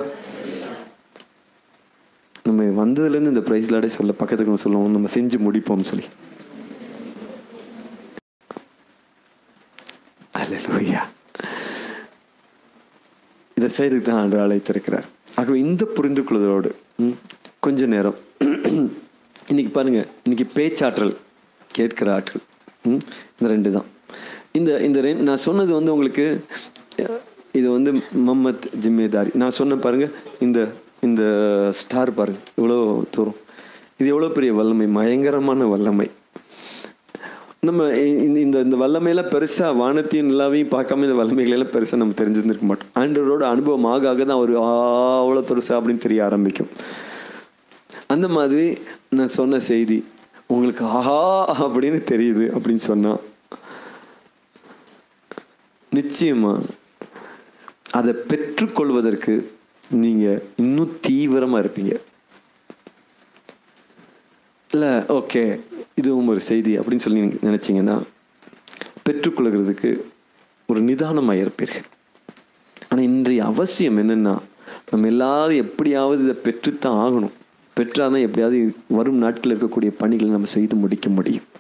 நம்ம வந்ததுலேருந்து இந்த ப்ரைஸ்லாடே சொல்ல பக்கத்துக்கு நம்ம சொல்லுவோம் நம்ம செஞ்சு முடிப்போம் சொல்லி அல்லேலூயா இதை செய்யறதுக்கு தான் ஆண்டு அழைத்திருக்கிறார் ஆகவே இந்த புரிந்து கொள்வதோடு ம், கொஞ்ச நேரம் இன்னைக்கு பாருங்க இன்னைக்கு பேச்சாற்றல் கேட்கிற ஆற்றல் ம், இந்த ரெண்டு தான் இந்த இந்த ரெண்டு நான் சொன்னது வந்து உங்களுக்கு அஹ், இது வந்து மம்மத் ஜிம்மேதாரி நான் சொன்ன பாருங்க இந்த இந்த ஸ்டார் பாருங்க இவ்வளோ தூரம் இது எவ்வளோ பெரிய வல்லமை பயங்கரமான வல்லமை நம்ம இந்த இந்த இந்த வல்லமையெல்லாம் பெருசாக வானத்தையும் நிலாவையும் பார்க்காம இந்த வல்லமைகளெல்லாம் பெருசாக நம்ம தெரிஞ்சிருந்திருக்க மாட்டோம் ஆண்டவரோட அனுபவம் ஆக ஆக தான் ஒரு அவ்வளோ பெருசா அப்படின்னு தெரிய ஆரம்பிக்கும் அந்த மாதிரி நான் சொன்ன செய்தி உங்களுக்கு ஆஹா அப்படின்னு தெரியுது அப்படின்னு சொன்னா நிச்சயமா அதை பெற்றுக்கொள்வதற்கு நீங்க இன்னும் தீவிரமா இருப்பீங்க இல்லை ஓகே இதுவும் ஒரு செய்தி அப்படின்னு சொல்லி நீங்க நினைச்சீங்கன்னா பெற்றுக்கொள்கிறதுக்கு ஒரு நிதானமாக இருப்பீர்கள் ஆனால் இன்றைய அவசியம் என்னென்னா நம்ம எல்லாரும் எப்படியாவது இதை பெற்றுத்தான் ஆகணும் பெற்றாதான் எப்படியாவது வரும் நாட்களில் இருக்கக்கூடிய பணிகளை நம்ம செய்து முடிக்க முடியும்